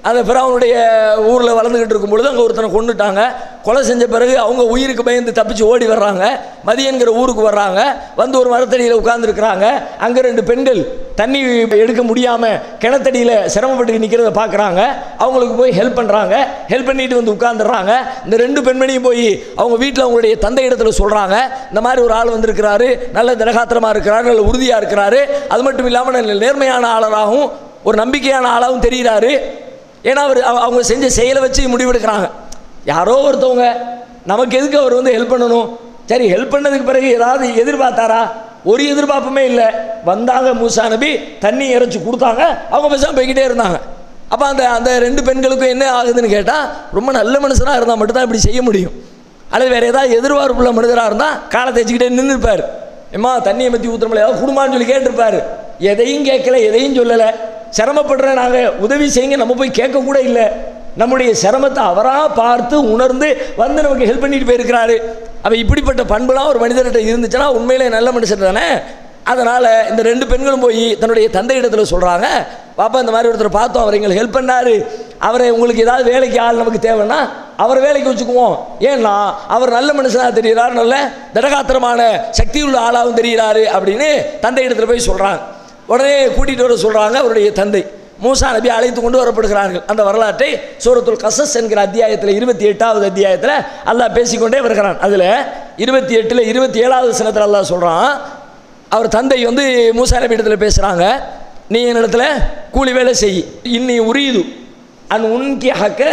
அந்த பிறவனுடைய ஊரில் வளர்ந்துக்கிட்டு இருக்கும் பொழுது அங்கே ஒருத்தனை கொண்டுட்டாங்க கொலை செஞ்ச பிறகு அவங்க உயிருக்கு பயந்து தப்பிச்சு ஓடி வர்றாங்க மதியங்கிற ஊருக்கு வர்றாங்க வந்து ஒரு மரத்தடியில் உட்கார்ந்துருக்குறாங்க அங்கே ரெண்டு பெண்கள் தண்ணி எடுக்க முடியாமல் கிணத்தடியில் சிரமப்பட்டு நிற்கிறத பார்க்குறாங்க அவங்களுக்கு போய் ஹெல்ப் பண்ணுறாங்க ஹெல்ப் பண்ணிட்டு வந்து உட்காந்துடுறாங்க இந்த ரெண்டு பெண்மணியும் போய் அவங்க வீட்டில் அவங்களுடைய தந்தை இடத்துல சொல்கிறாங்க இந்த மாதிரி ஒரு ஆள் வந்திருக்கிறாரு நல்ல திடகாத்திரமாக இருக்கிறாரு நல்ல உறுதியாக இருக்கிறாரு அது மட்டும் இல்லாமல் நல்ல நேர்மையான ஆளராகவும் ஒரு நம்பிக்கையான ஆளாகவும் தெரிகிறாரு ஏன்னா அவர் அவ- அவங்க செஞ்ச செயலை வச்சு முடிவெடுக்கிறாங்க யாரோ ஒருத்தவங்க நமக்கு எதுக்கு அவர் வந்து ஹெல்ப் பண்ணணும் சரி ஹெல்ப் பண்ணதுக்கு பிறகு ஏதாவது எதிர்பார்த்தாரா ஒரு எதிர்பார்ப்புமே இல்லை வந்தாங்க மூசா நபி தண்ணி இறைச்சி கொடுத்தாங்க அவங்க பேசாம போய்கிட்டே இருந்தாங்க அப்போ அந்த அந்த ரெண்டு பெண்களுக்கும் என்ன ஆகுதுன்னு கேட்டால் ரொம்ப நல்ல மனுஷனாக இருந்தால் மட்டும்தான் இப்படி செய்ய முடியும் அல்லது வேறு ஏதாவது எதிர்பார்ப்புள்ள மனிதராக இருந்தால் காலை தேய்ச்சிக்கிட்டே நின்றுருப்பார் எம்மா தண்ணியை பற்றி ஊற்றுறோம்ல ஏதாவது குடும்பம்னு சொல்லி கேட்டிருப்பாரு எதையும் கேட்கல எதையும் சொல்லலை சிரமப்படுற நாங்கள் உதவி செய்யுங்க நம்ம போய் கேட்க கூட இல்லை நம்முடைய சிரமத்தை அவராக பார்த்து உணர்ந்து வந்து நமக்கு ஹெல்ப் பண்ணிட்டு போயிருக்கிறாரு அப்போ இப்படிப்பட்ட பண்புலாம் ஒரு மனிதர்கிட்ட இருந்துச்சுன்னா உண்மையிலே நல்ல மனுஷன் தானே அதனால் இந்த ரெண்டு பெண்களும் போய் தன்னுடைய தந்தை இடத்துல சொல்கிறாங்க பாப்பா இந்த மாதிரி ஒருத்தர் பார்த்தோம் அவர் எங்களுக்கு ஹெல்ப் பண்ணாரு அவரை உங்களுக்கு ஏதாவது வேலைக்கு ஆள் நமக்கு தேவைன்னா அவர் வேலைக்கு வச்சுக்குவோம் ஏன்னா அவர் நல்ல மனுஷனாக தெரிகிறார் நல்ல திடகாத்திரமான சக்தி உள்ள ஆளாகவும் தெரிகிறாரு அப்படின்னு தந்தை இடத்துல போய் சொல்கிறாங்க உடனே கூட்டிகிட்டு வர சொல்கிறாங்க அவருடைய தந்தை மூசா நபி அழைத்து கொண்டு வரப்படுகிறார்கள் அந்த வரலாற்றை சூரத்துல் கசஸ் என்கிற அத்தியாயத்தில் இருபத்தி எட்டாவது அத்தியாயத்தில் அல்லாஹ் பேசிக்கொண்டே வருகிறான் அதில் இருபத்தி எட்டில் இருபத்தி ஏழாவது சினத்தில் அல்லாஹ் சொல்கிறான் அவர் தந்தை வந்து மூசா நபி இடத்துல பேசுகிறாங்க நீ என்னிடத்துல கூலி வேலை செய் இன்னி உரியுது அன் உன்கி ஹக்க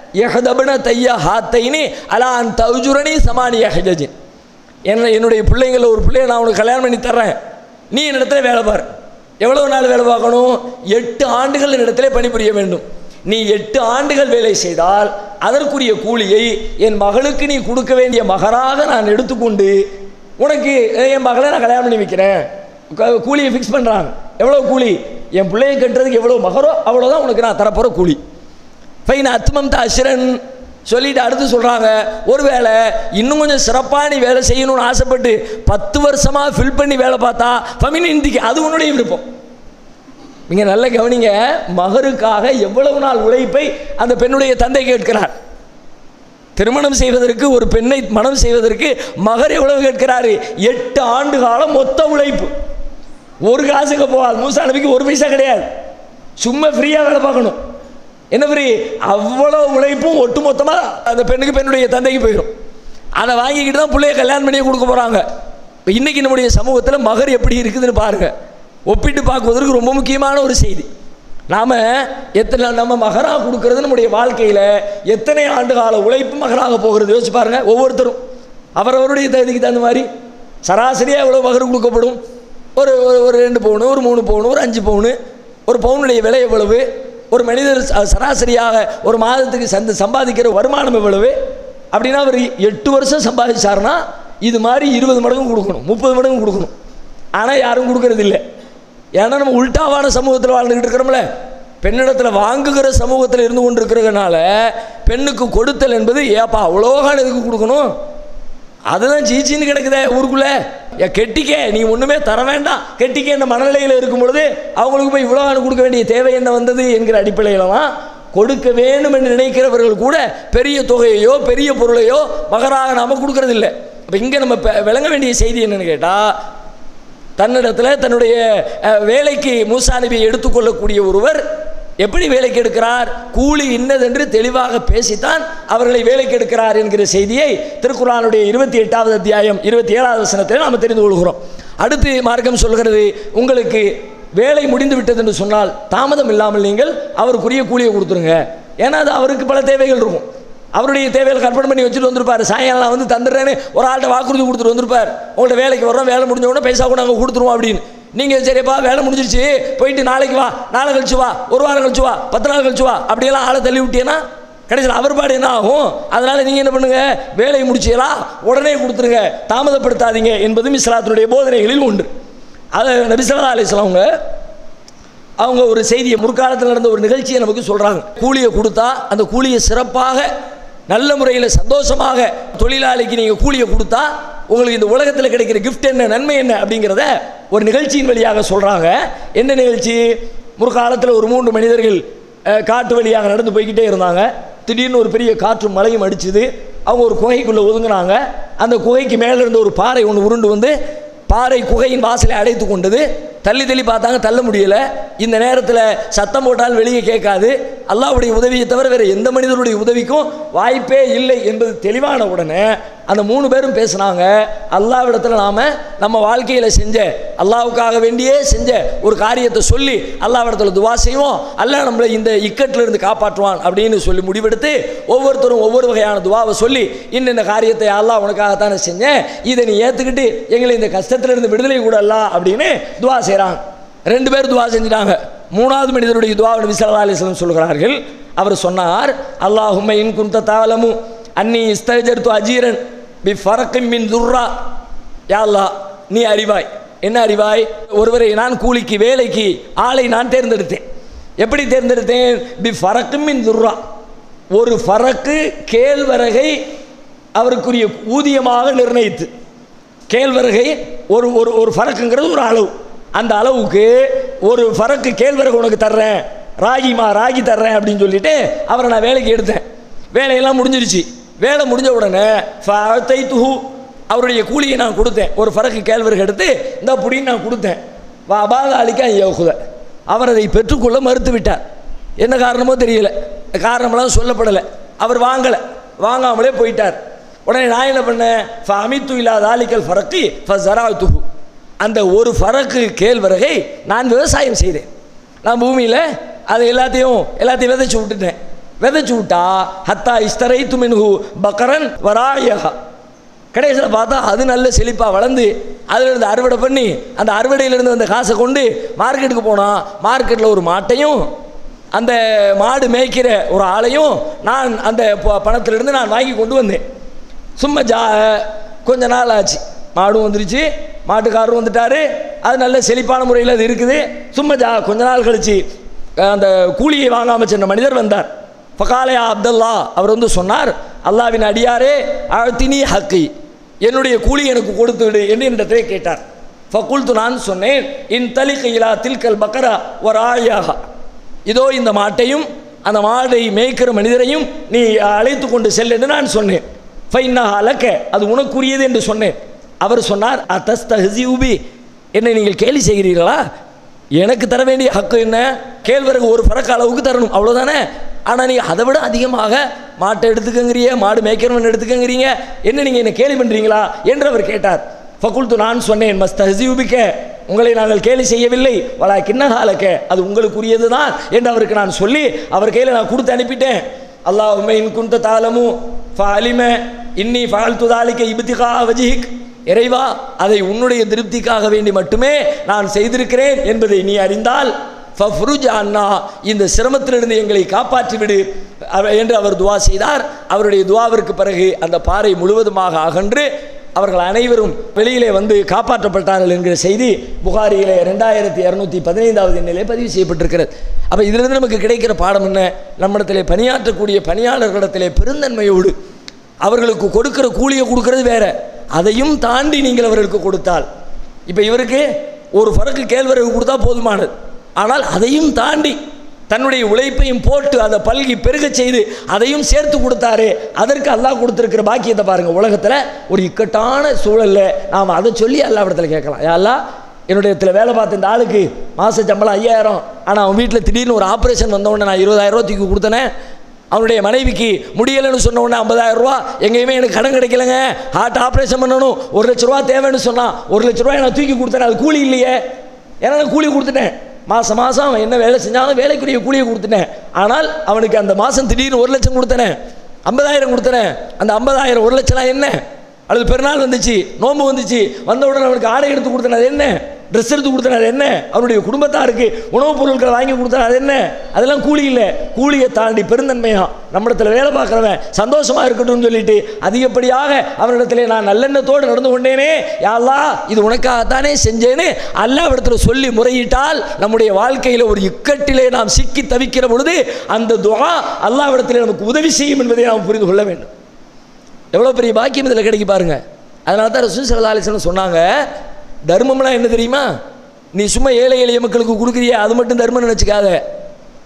எஹதபன தைய ஹாத்தைனி அலா அன் தௌஜுரணி சமானிய ஹஜஜின் என்ன என்னுடைய பிள்ளைங்கள ஒரு பிள்ளைய நான் உனக்கு கல்யாணம் பண்ணி தர்றேன் நீ என்னிடத்துல வேலை பார் எவ்வளவு நாள் வேலை பார்க்கணும் எட்டு ஆண்டுகள் என்னிடத்துல பணிபுரிய வேண்டும் நீ எட்டு ஆண்டுகள் வேலை செய்தால் அதற்குரிய கூலியை என் மகளுக்கு நீ கொடுக்க வேண்டிய மகராக நான் எடுத்துக்கொண்டு உனக்கு அஹ், என் மகளை நான் கல்யாணம் பண்ணி வைக்கிறேன் க- கூலியை ஃபிக்ஸ் பண்ணுறாங்க எவ்வளோ கூலி என் பிள்ளையை கட்டுறதுக்கு எவ்வளோ மகரோ அவ்வளோதான் உனக்கு நான் தரப்போகிற கூலி ஃபைன் அத்மம் அசுரன் சொல்லிட்டு அடுத்து சொல்கிறாங்க ஒருவேளை இன்னும் கொஞ்சம் சிறப்பாக நீ வேலை செய்யணும்னு ஆசைப்பட்டு பத்து வருஷமாக ஃபில் பண்ணி வேலை பார்த்தா ஃபமின் இந்திக்கு அது உன்னுடைய விருப்பம் நீங்க நல்ல கவனிங்க மகருக்காக எவ்வளவு நாள் உழைப்பை அந்த பெண்ணுடைய தந்தை கேட்கிறார் திருமணம் செய்வதற்கு ஒரு பெண்ணை மனம் செய்வதற்கு மகர் எவ்வளவு கேட்கிறாரு எட்டு ஆண்டு காலம் மொத்த உழைப்பு ஒரு காசுக்கு போகாது மூசா நபிக்கு ஒரு பைசா கிடையாது சும்மா ஃப்ரீயாக வேலை பார்க்கணும் என்ன ஃப்ரீ அவ்வளோ உழைப்பும் ஒட்டு மொத்தமாக அந்த பெண்ணுக்கு பெண்ணுடைய தந்தைக்கு போயிடும் அதை வாங்கிக்கிட்டு தான் பிள்ளைய கல்யாணம் பண்ணி கொடுக்க போகிறாங்க இன்னைக்கு நம்முடைய சமூகத்தில் மகர் எப்படி இருக்குதுன்னு பாருங்க ஒப்பிட்டு பார்க்குவதற்கு ரொம்ப முக்கியமான ஒரு செய்தி நாம் எத்தனை நம்ம மகராக கொடுக்கறது நம்முடைய வாழ்க்கையில் எத்தனை ஆண்டு கால உழைப்பு மகராக போகிறது யோசிச்சு பாருங்க ஒவ்வொருத்தரும் அவரவருடைய தகுதிக்கு தகுந்த மாதிரி சராசரியாக எவ்வளோ மகர் கொடுக்கப்படும் ஒரு ஒரு- ஒரு ரெண்டு பவுனு ஒரு மூணு பவுனு ஒரு அஞ்சு பவுனு ஒரு பவுனுடைய விலை எவ்வளவு ஒரு மனிதர் ச- சராசரியாக ஒரு மாதத்துக்கு சந்த சம்பாதிக்கிற வருமானம் எவ்வளவு அப்படின்னா அவர் எட்டு வருஷம் சம்பாதிச்சாருன்னா இது மாதிரி இருபது மடங்கு கொடுக்கணும் முப்பது மடங்கு கொடுக்கணும் ஆனால் யாரும் கொடுக்கறது இல்லை ஏன்னா நம்ம உல்டாவான சமூகத்தில் வாழ்ந்துக்கிட்டு இருக்கிறோம்ல பெண்ணிடத்தில் வாங்குகிற சமூகத்தில் இருந்து கொண்டு இருக்கிறதுனால பெண்ணுக்கு கொடுத்தல் என்பது ஏப்பா அவ்வளோகான எதுக்கு கொடுக்கணும் அதுதான் சீச்சின்னு கிடக்குதே ஊருக்குள்ள ஏ கெட்டிக்க நீ ஒன்றுமே தர வேண்டாம் கெட்டிக்க என்ற மனநிலையில் இருக்கும் பொழுது அவங்களுக்கு போய் இவ்வளோ கொடுக்க வேண்டிய தேவை என்ன வந்தது என்கிற அடிப்படையிலலாம் கொடுக்க வேண்டும் என்று நினைக்கிறவர்கள் கூட பெரிய தொகையையோ பெரிய பொருளையோ மகராக நாம் கொடுக்கறதில்ல இப்போ இங்கே நம்ம பெ- விளங்க வேண்டிய செய்தி என்னன்னு கேட்டால் தன்னிடத்தில் தன்னுடைய அஹ், வேலைக்கு மூசா நபியை எடுத்துக்கொள்ளக்கூடிய ஒருவர் எப்படி வேலைக்கு எடுக்கிறார் கூலி இன்னதென்று தெளிவாக பேசித்தான் அவர்களை வேலைக்கு எடுக்கிறார் என்கிற செய்தியை திருக்குறானுடைய இருபத்தி எட்டாவது அத்தியாயம் இருபத்தி ஏழாவது வசனத்தில் நாம் தெரிந்து கொள்கிறோம் அடுத்து மார்க்கம் சொல்கிறது உங்களுக்கு வேலை முடிந்து விட்டது என்று சொன்னால் தாமதம் இல்லாமல் நீங்கள் அவருக்குரிய கூலியை கொடுத்துருங்க ஏன்னா அது அவருக்கு பல தேவைகள் இருக்கும் அவருடைய தேவைகளை கற்பனை பண்ணி வச்சுட்டு வந்திருப்பார் சாயங்காலம் நான் வந்து தந்துடுறேன்னு ஒரு ஆள்கிட்ட வாக்குறுதி கொடுத்துட்டு வந்திருப்பார் உங்கள்ட்ட வேலைக்கு வர்றோம் வேலை முடிஞ்ச உடனே பைசா கூட நாங்கள் கொடுத்துருவோம் அப்படின்னு நீங்கள் சரிப்பா வேலை முடிஞ்சிருச்சு போயிட்டு நாளைக்கு வா நாளை கழிச்சு வா ஒரு வாரம் கழிச்சு வா பத்து நாள் கழிச்சு வா அப்படியெல்லாம் ஆளை தள்ளி விட்டீங்கன்னா கடைசியில் அவர் பாடு என்ன ஆகும் அதனால் நீங்கள் என்ன பண்ணுங்க வேலையை முடிச்சீங்களா உடனே கொடுத்துருங்க தாமதப்படுத்தாதீங்க என்பதும் இஸ்லாத்தினுடைய போதனைகளில் ஒன்று அதை நபிசல்லா அலிஸ்லாமங்க அவங்க ஒரு செய்தியை முற்காலத்தில் நடந்த ஒரு நிகழ்ச்சியை நமக்கு சொல்கிறாங்க கூலியை கொடுத்தா அந்த கூலியை சிறப்பாக நல்ல முறையில் சந்தோஷமாக தொழிலாளிக்கு நீங்கள் கூலியை கொடுத்தா உங்களுக்கு இந்த உலகத்தில் கிடைக்கிற gift என்ன நன்மை என்ன அப்படிங்கிறத ஒரு நிகழ்ச்சியின் வழியாக சொல்கிறாங்க என்ன நிகழ்ச்சி முற்காலத்தில் ஒரு மூன்று மனிதர்கள் அஹ், காட்டு வழியாக நடந்து போய்கிட்டே இருந்தாங்க திடீர்னு ஒரு பெரிய காற்றும் மழையும் அடிச்சுது அவங்க ஒரு குகைக்குள்ளே ஒதுங்கினாங்க அந்த குகைக்கு மேலே இருந்த ஒரு பாறை ஒன்று உருண்டு வந்து பாறை குகையின் வாசலை அடைத்து கொண்டது தள்ளி தள்ளி பார்த்தாங்க தள்ள முடியல இந்த நேரத்தில் சத்தம் போட்டால் வெளியே கேட்காது அல்லாஹ்வுடைய உதவியை தவிர வேறு எந்த மனிதருடைய உதவிக்கும் வாய்ப்பே இல்லை என்பது தெளிவான உடனே அந்த மூணு பேரும் பேசுனாங்க அல்லாவிடத்தில் நாம் நம்ம வாழ்க்கையில் செஞ்ச அல்லாவுக்காக வேண்டியே செஞ்ச ஒரு காரியத்தை சொல்லி அல்லாவிடத்தில் துவா செய்வோம் அல்லாஹ் நம்மளை இந்த இக்கட்டில் இருந்து காப்பாற்றுவான் அப்படின்னு சொல்லி முடிவெடுத்து ஒவ்வொருத்தரும் ஒவ்வொரு வகையான துவாவை சொல்லி இன்னென்ன காரியத்தை அல்லாஹ் உனக்காகத்தானே செஞ்சேன் இதை நீ ஏற்றுக்கிட்டு எங்களை இந்த கஷ்டத்திலிருந்து விடுதலை கூட அல்ல அப்படின்னு துவா செய்கிறாங்க ரெண்டு பேர் துவா செஞ்சுட்டாங்க மூணாவது மனிதருடைய துவா நபி ஸல்லல்லாஹு அலைஹி வஸல்லம் சொல்கிறார்கள் அவர் சொன்னார் அல்லாஹும்ம இன் குந்த தாலமு அன்னி இஸ்தஜர்து அஜீரன் பி ஃபரக்கின் மின் துர்ரா யா அல்லாஹ் நீ அறிவாய் என்ன அறிவாய் ஒருவரை நான் கூலிக்கு வேலைக்கு ஆளை நான் தேர்ந்தெடுத்தேன் எப்படி தேர்ந்தெடுத்தேன் பி ஃபரக்கின் மின் துர்ரா ஒரு ஃபரக்கு கேழ்வரகை அவருக்குரிய ஊதியமாக நிர்ணயித்து கேழ்வரகை ஒரு ஒரு ஒரு ஃபரக்குங்கிறது ஒரு அளவு அந்த அளவுக்கு ஒரு ஃபரக்கு கேழ்வரகு உனக்கு தர்றேன் ராகிமா ராகி தர்றேன் அப்படின்னு சொல்லிட்டு அவரை நான் வேலைக்கு எடுத்தேன் வேலையெல்லாம் முடிஞ்சிருச்சு வேலை முடிஞ்ச உடனே ஃபத்தை துஹு அவருடைய கூலியை நான் கொடுத்தேன் ஒரு ஃபரக்கு கேழ்வரகு எடுத்து இந்த புடின்னு நான் கொடுத்தேன் வா அபாத அளிக்க யோகுத அவர் அதை பெற்றுக்கொள்ள மறுத்து விட்டார் என்ன காரணமோ தெரியல காரணமெல்லாம் சொல்லப்படலை அவர் வாங்கலை வாங்காமலே போயிட்டார் உடனே நான் என்ன பண்ணேன் அமித்து இல்லாத ஆலிக்கல் ஃபரக்கி துகு அந்த ஒரு ஃபரக்கு கேழ்வரகை நான் விவசாயம் செய்தேன் நான் பூமியில் அதை எல்லாத்தையும் எல்லாத்தையும் விதைச்சு விட்டுட்டேன் விதைச்சு விட்டா ஹத்தா இஸ்தரை துமின்ஹு பக்கரன் வராயகா கடைசியில் பார்த்தா அது நல்ல செழிப்பாக வளர்ந்து அதிலிருந்து அறுவடை பண்ணி அந்த அறுவடையிலிருந்து அந்த காசை கொண்டு மார்க்கெட்டுக்கு போனால் மார்க்கெட்டில் ஒரு மாட்டையும் அந்த மாடு மேய்க்கிற ஒரு ஆளையும் நான் அந்த ப- பணத்திலிருந்து நான் வாங்கி கொண்டு வந்தேன் சும்மா ஜா கொஞ்ச நாள் ஆச்சு மாடும் வந்துருச்சு மாட்டுக்காரரும் வந்துட்டாரு அது நல்ல செழிப்பான முறையில் அது இருக்குது சும்மா ஜா கொஞ்ச நாள் கழிச்சு அஹ், அந்த கூலியை வாங்காமல் சென்ற மனிதர் வந்தார் ஃபகாலயா அப்துல்லா அவர் வந்து சொன்னார் அல்லாவின் அடியாரே அழ்த்தினி ஹக்கி என்னுடைய கூலி எனக்கு கொடுத்து விடு என்று என்னிடத்திலே கேட்டார் ஃபகுல்து நான் சொன்னேன் இன் தலிக இலா தில்கல் பக்கரா ஒரு ஆழியாக இதோ இந்த மாட்டையும் அந்த மாடை மேய்க்கிற மனிதரையும் நீ அழைத்து கொண்டு செல் என்று நான் சொன்னேன் ஃபைன்னா அலக்க அது உனக்குரியது என்று சொன்னேன் அவர் சொன்னார் அத்தஸ்தஹிபி என்னை நீங்கள் கேலி செய்கிறீர்களா எனக்கு தர வேண்டிய ஹக்கு என்ன கேழ்வரகு ஒரு பறக்க அளவுக்கு தரணும் அவ்வளோதானே ஆனால் நீங்கள் அதை விட அதிகமாக மாட்டை எடுத்துக்கங்கிறீங்க மாடு மேய்க்கிறவன் எடுத்துக்கங்கிறீங்க என்ன நீங்கள் என்ன கேலி பண்ணுறீங்களா என்று அவர் கேட்டார் ஃபகுல்து நான் சொன்னேன் மஸ்த ஹசியூபிக்க உங்களை நாங்கள் கேலி செய்யவில்லை வலா கிண்ணகாலக்க அது உங்களுக்குரியது தான் என்று அவருக்கு நான் சொல்லி அவர் கையில் நான் கொடுத்து அனுப்பிட்டேன் அல்லாஹுமே இன் குந்த தாலமு ஃபாலிம இன்னி ஃபால் துதாலிக்க இபத்திகா வஜிஹிக் இறைவா அதை உன்னுடைய திருப்திக்காக வேண்டி மட்டுமே நான் செய்திருக்கிறேன் என்பதை நீ அறிந்தால் ஃபஃப்ருஜ் அண்ணா இந்த சிரமத்திலிருந்து எங்களை காப்பாற்றி விடு அவ- என்று அவர் துவா செய்தார் அவருடைய துவாவிற்கு பிறகு அந்த பாறை முழுவதுமாக அகன்று அவர்கள் அனைவரும் வெளியிலே வந்து காப்பாற்றப்பட்டார்கள் என்கிற செய்தி புகாரியிலே ரெண்டாயிரத்தி இரநூத்தி பதினைந்தாவது எண்ணிலே பதிவு செய்யப்பட்டிருக்கிறது அப்போ இதிலிருந்து நமக்கு கிடைக்கிற பாடம் என்ன நம்மிடத்திலே பணியாற்றக்கூடிய பணியாளர்களிடத்திலே பெருந்தன்மையோடு அவர்களுக்கு கொடுக்கிற கூலியை கொடுக்கறது வேற அதையும் தாண்டி நீங்கள் அவர்களுக்கு கொடுத்தால் இப்போ இவருக்கு ஒரு ஃபரக்கு கேழ்வரகு கொடுத்தா போதுமானது ஆனால் அதையும் தாண்டி தன்னுடைய உழைப்பையும் போட்டு அதை பல்கி பெருகச் செய்து அதையும் சேர்த்து கொடுத்தாரு அதற்கு அல்லாஹ் கொடுத்துருக்கிற பாக்கியத்தை பாருங்கள் உலகத்தில் ஒரு இக்கட்டான சூழல்ல நாம் அதை சொல்லி அல்லாஹ் இடத்துல கேட்கலாம் யா அல்லாஹ் என்னுடைய இடத்துல வேலை பார்த்த இந்த ஆளுக்கு மாத சம்பளம் ஐயாயிரம் ஆனால் அவன் வீட்டில் திடீர்னு ஒரு ஆப்ரேஷன் வந்தவுடனே நான் இருபதாயிரம் ரூபா தூக்கி கொடுத்தனே அவனுடைய மனைவிக்கு முடியலைன்னு சொன்ன உடனே ஐம்பதாயிரம் ரூபா எங்கேயுமே எனக்கு கடன் கிடைக்கலங்க ஹார்ட் ஆப்ரேஷன் பண்ணணும் ஒரு லட்ச ரூபா தேவைன்னு சொன்னான் ஒரு லட்ச ரூபாய் நான் தூக்கி கொடுத்தேன் அது கூலி இல்லையே ஏன்னா நான் கூலி கொடுத்துட்டேன் மாதம் மாதம் அவன் என்ன வேலை செஞ்சாலும் வேலைக்குரிய கூலியை கொடுத்துட்டேன் ஆனால் அவனுக்கு அந்த மாதம் திடீர்னு ஒரு லட்சம் கொடுத்தனே ஐம்பதாயிரம் கொடுத்தனேன் அந்த ஐம்பதாயிரம் ஒரு லட்சம்லாம் என்ன அல்லது பெருநாள் வந்துச்சு நோன்பு வந்துச்சு வந்த உடனே அவனுக்கு ஆடை எடுத்து கொடுத்தன அது என்ன ட்ரெஸ் எடுத்து கொடுத்தன அது என்ன அவனுடைய குடும்பத்தாருக்கு உணவுப் பொருட்களை வாங்கி கொடுத்தன அது என்ன அதெல்லாம் கூலி இல்லை கூலியை தாண்டி பெருந்தன்மையா நம்மிடத்தில் வேலை பார்க்குறவன் சந்தோஷமா இருக்கட்டும்னு சொல்லிட்டு அதிகப்படியாக அவனிடத்திலே நான் நல்லெண்ணத்தோடு நடந்து கொண்டேனே யாழ்லா இது உனக்காகத்தானே செஞ்சேன்னு அல்லாவிடத்துல சொல்லி முறையிட்டால் நம்முடைய வாழ்க்கையில் ஒரு இக்கட்டிலே நாம் சிக்கி தவிக்கிற பொழுது அந்த துஆ அல்லாவிடத்திலே நமக்கு உதவி செய்யும் என்பதை நாம் புரிந்து கொள்ள வேண்டும் எவ்வளோ பெரிய பாக்கியம் இதில் கிடைக்கு பாருங்க அதனால தான் ரசூல் சல்லா அலிஸ்லாம் சொன்னாங்க தர்மம்னா என்ன தெரியுமா நீ சும்மா ஏழை எளிய மக்களுக்கு கொடுக்குறிய அது மட்டும் தர்மம்னு நினச்சிக்காத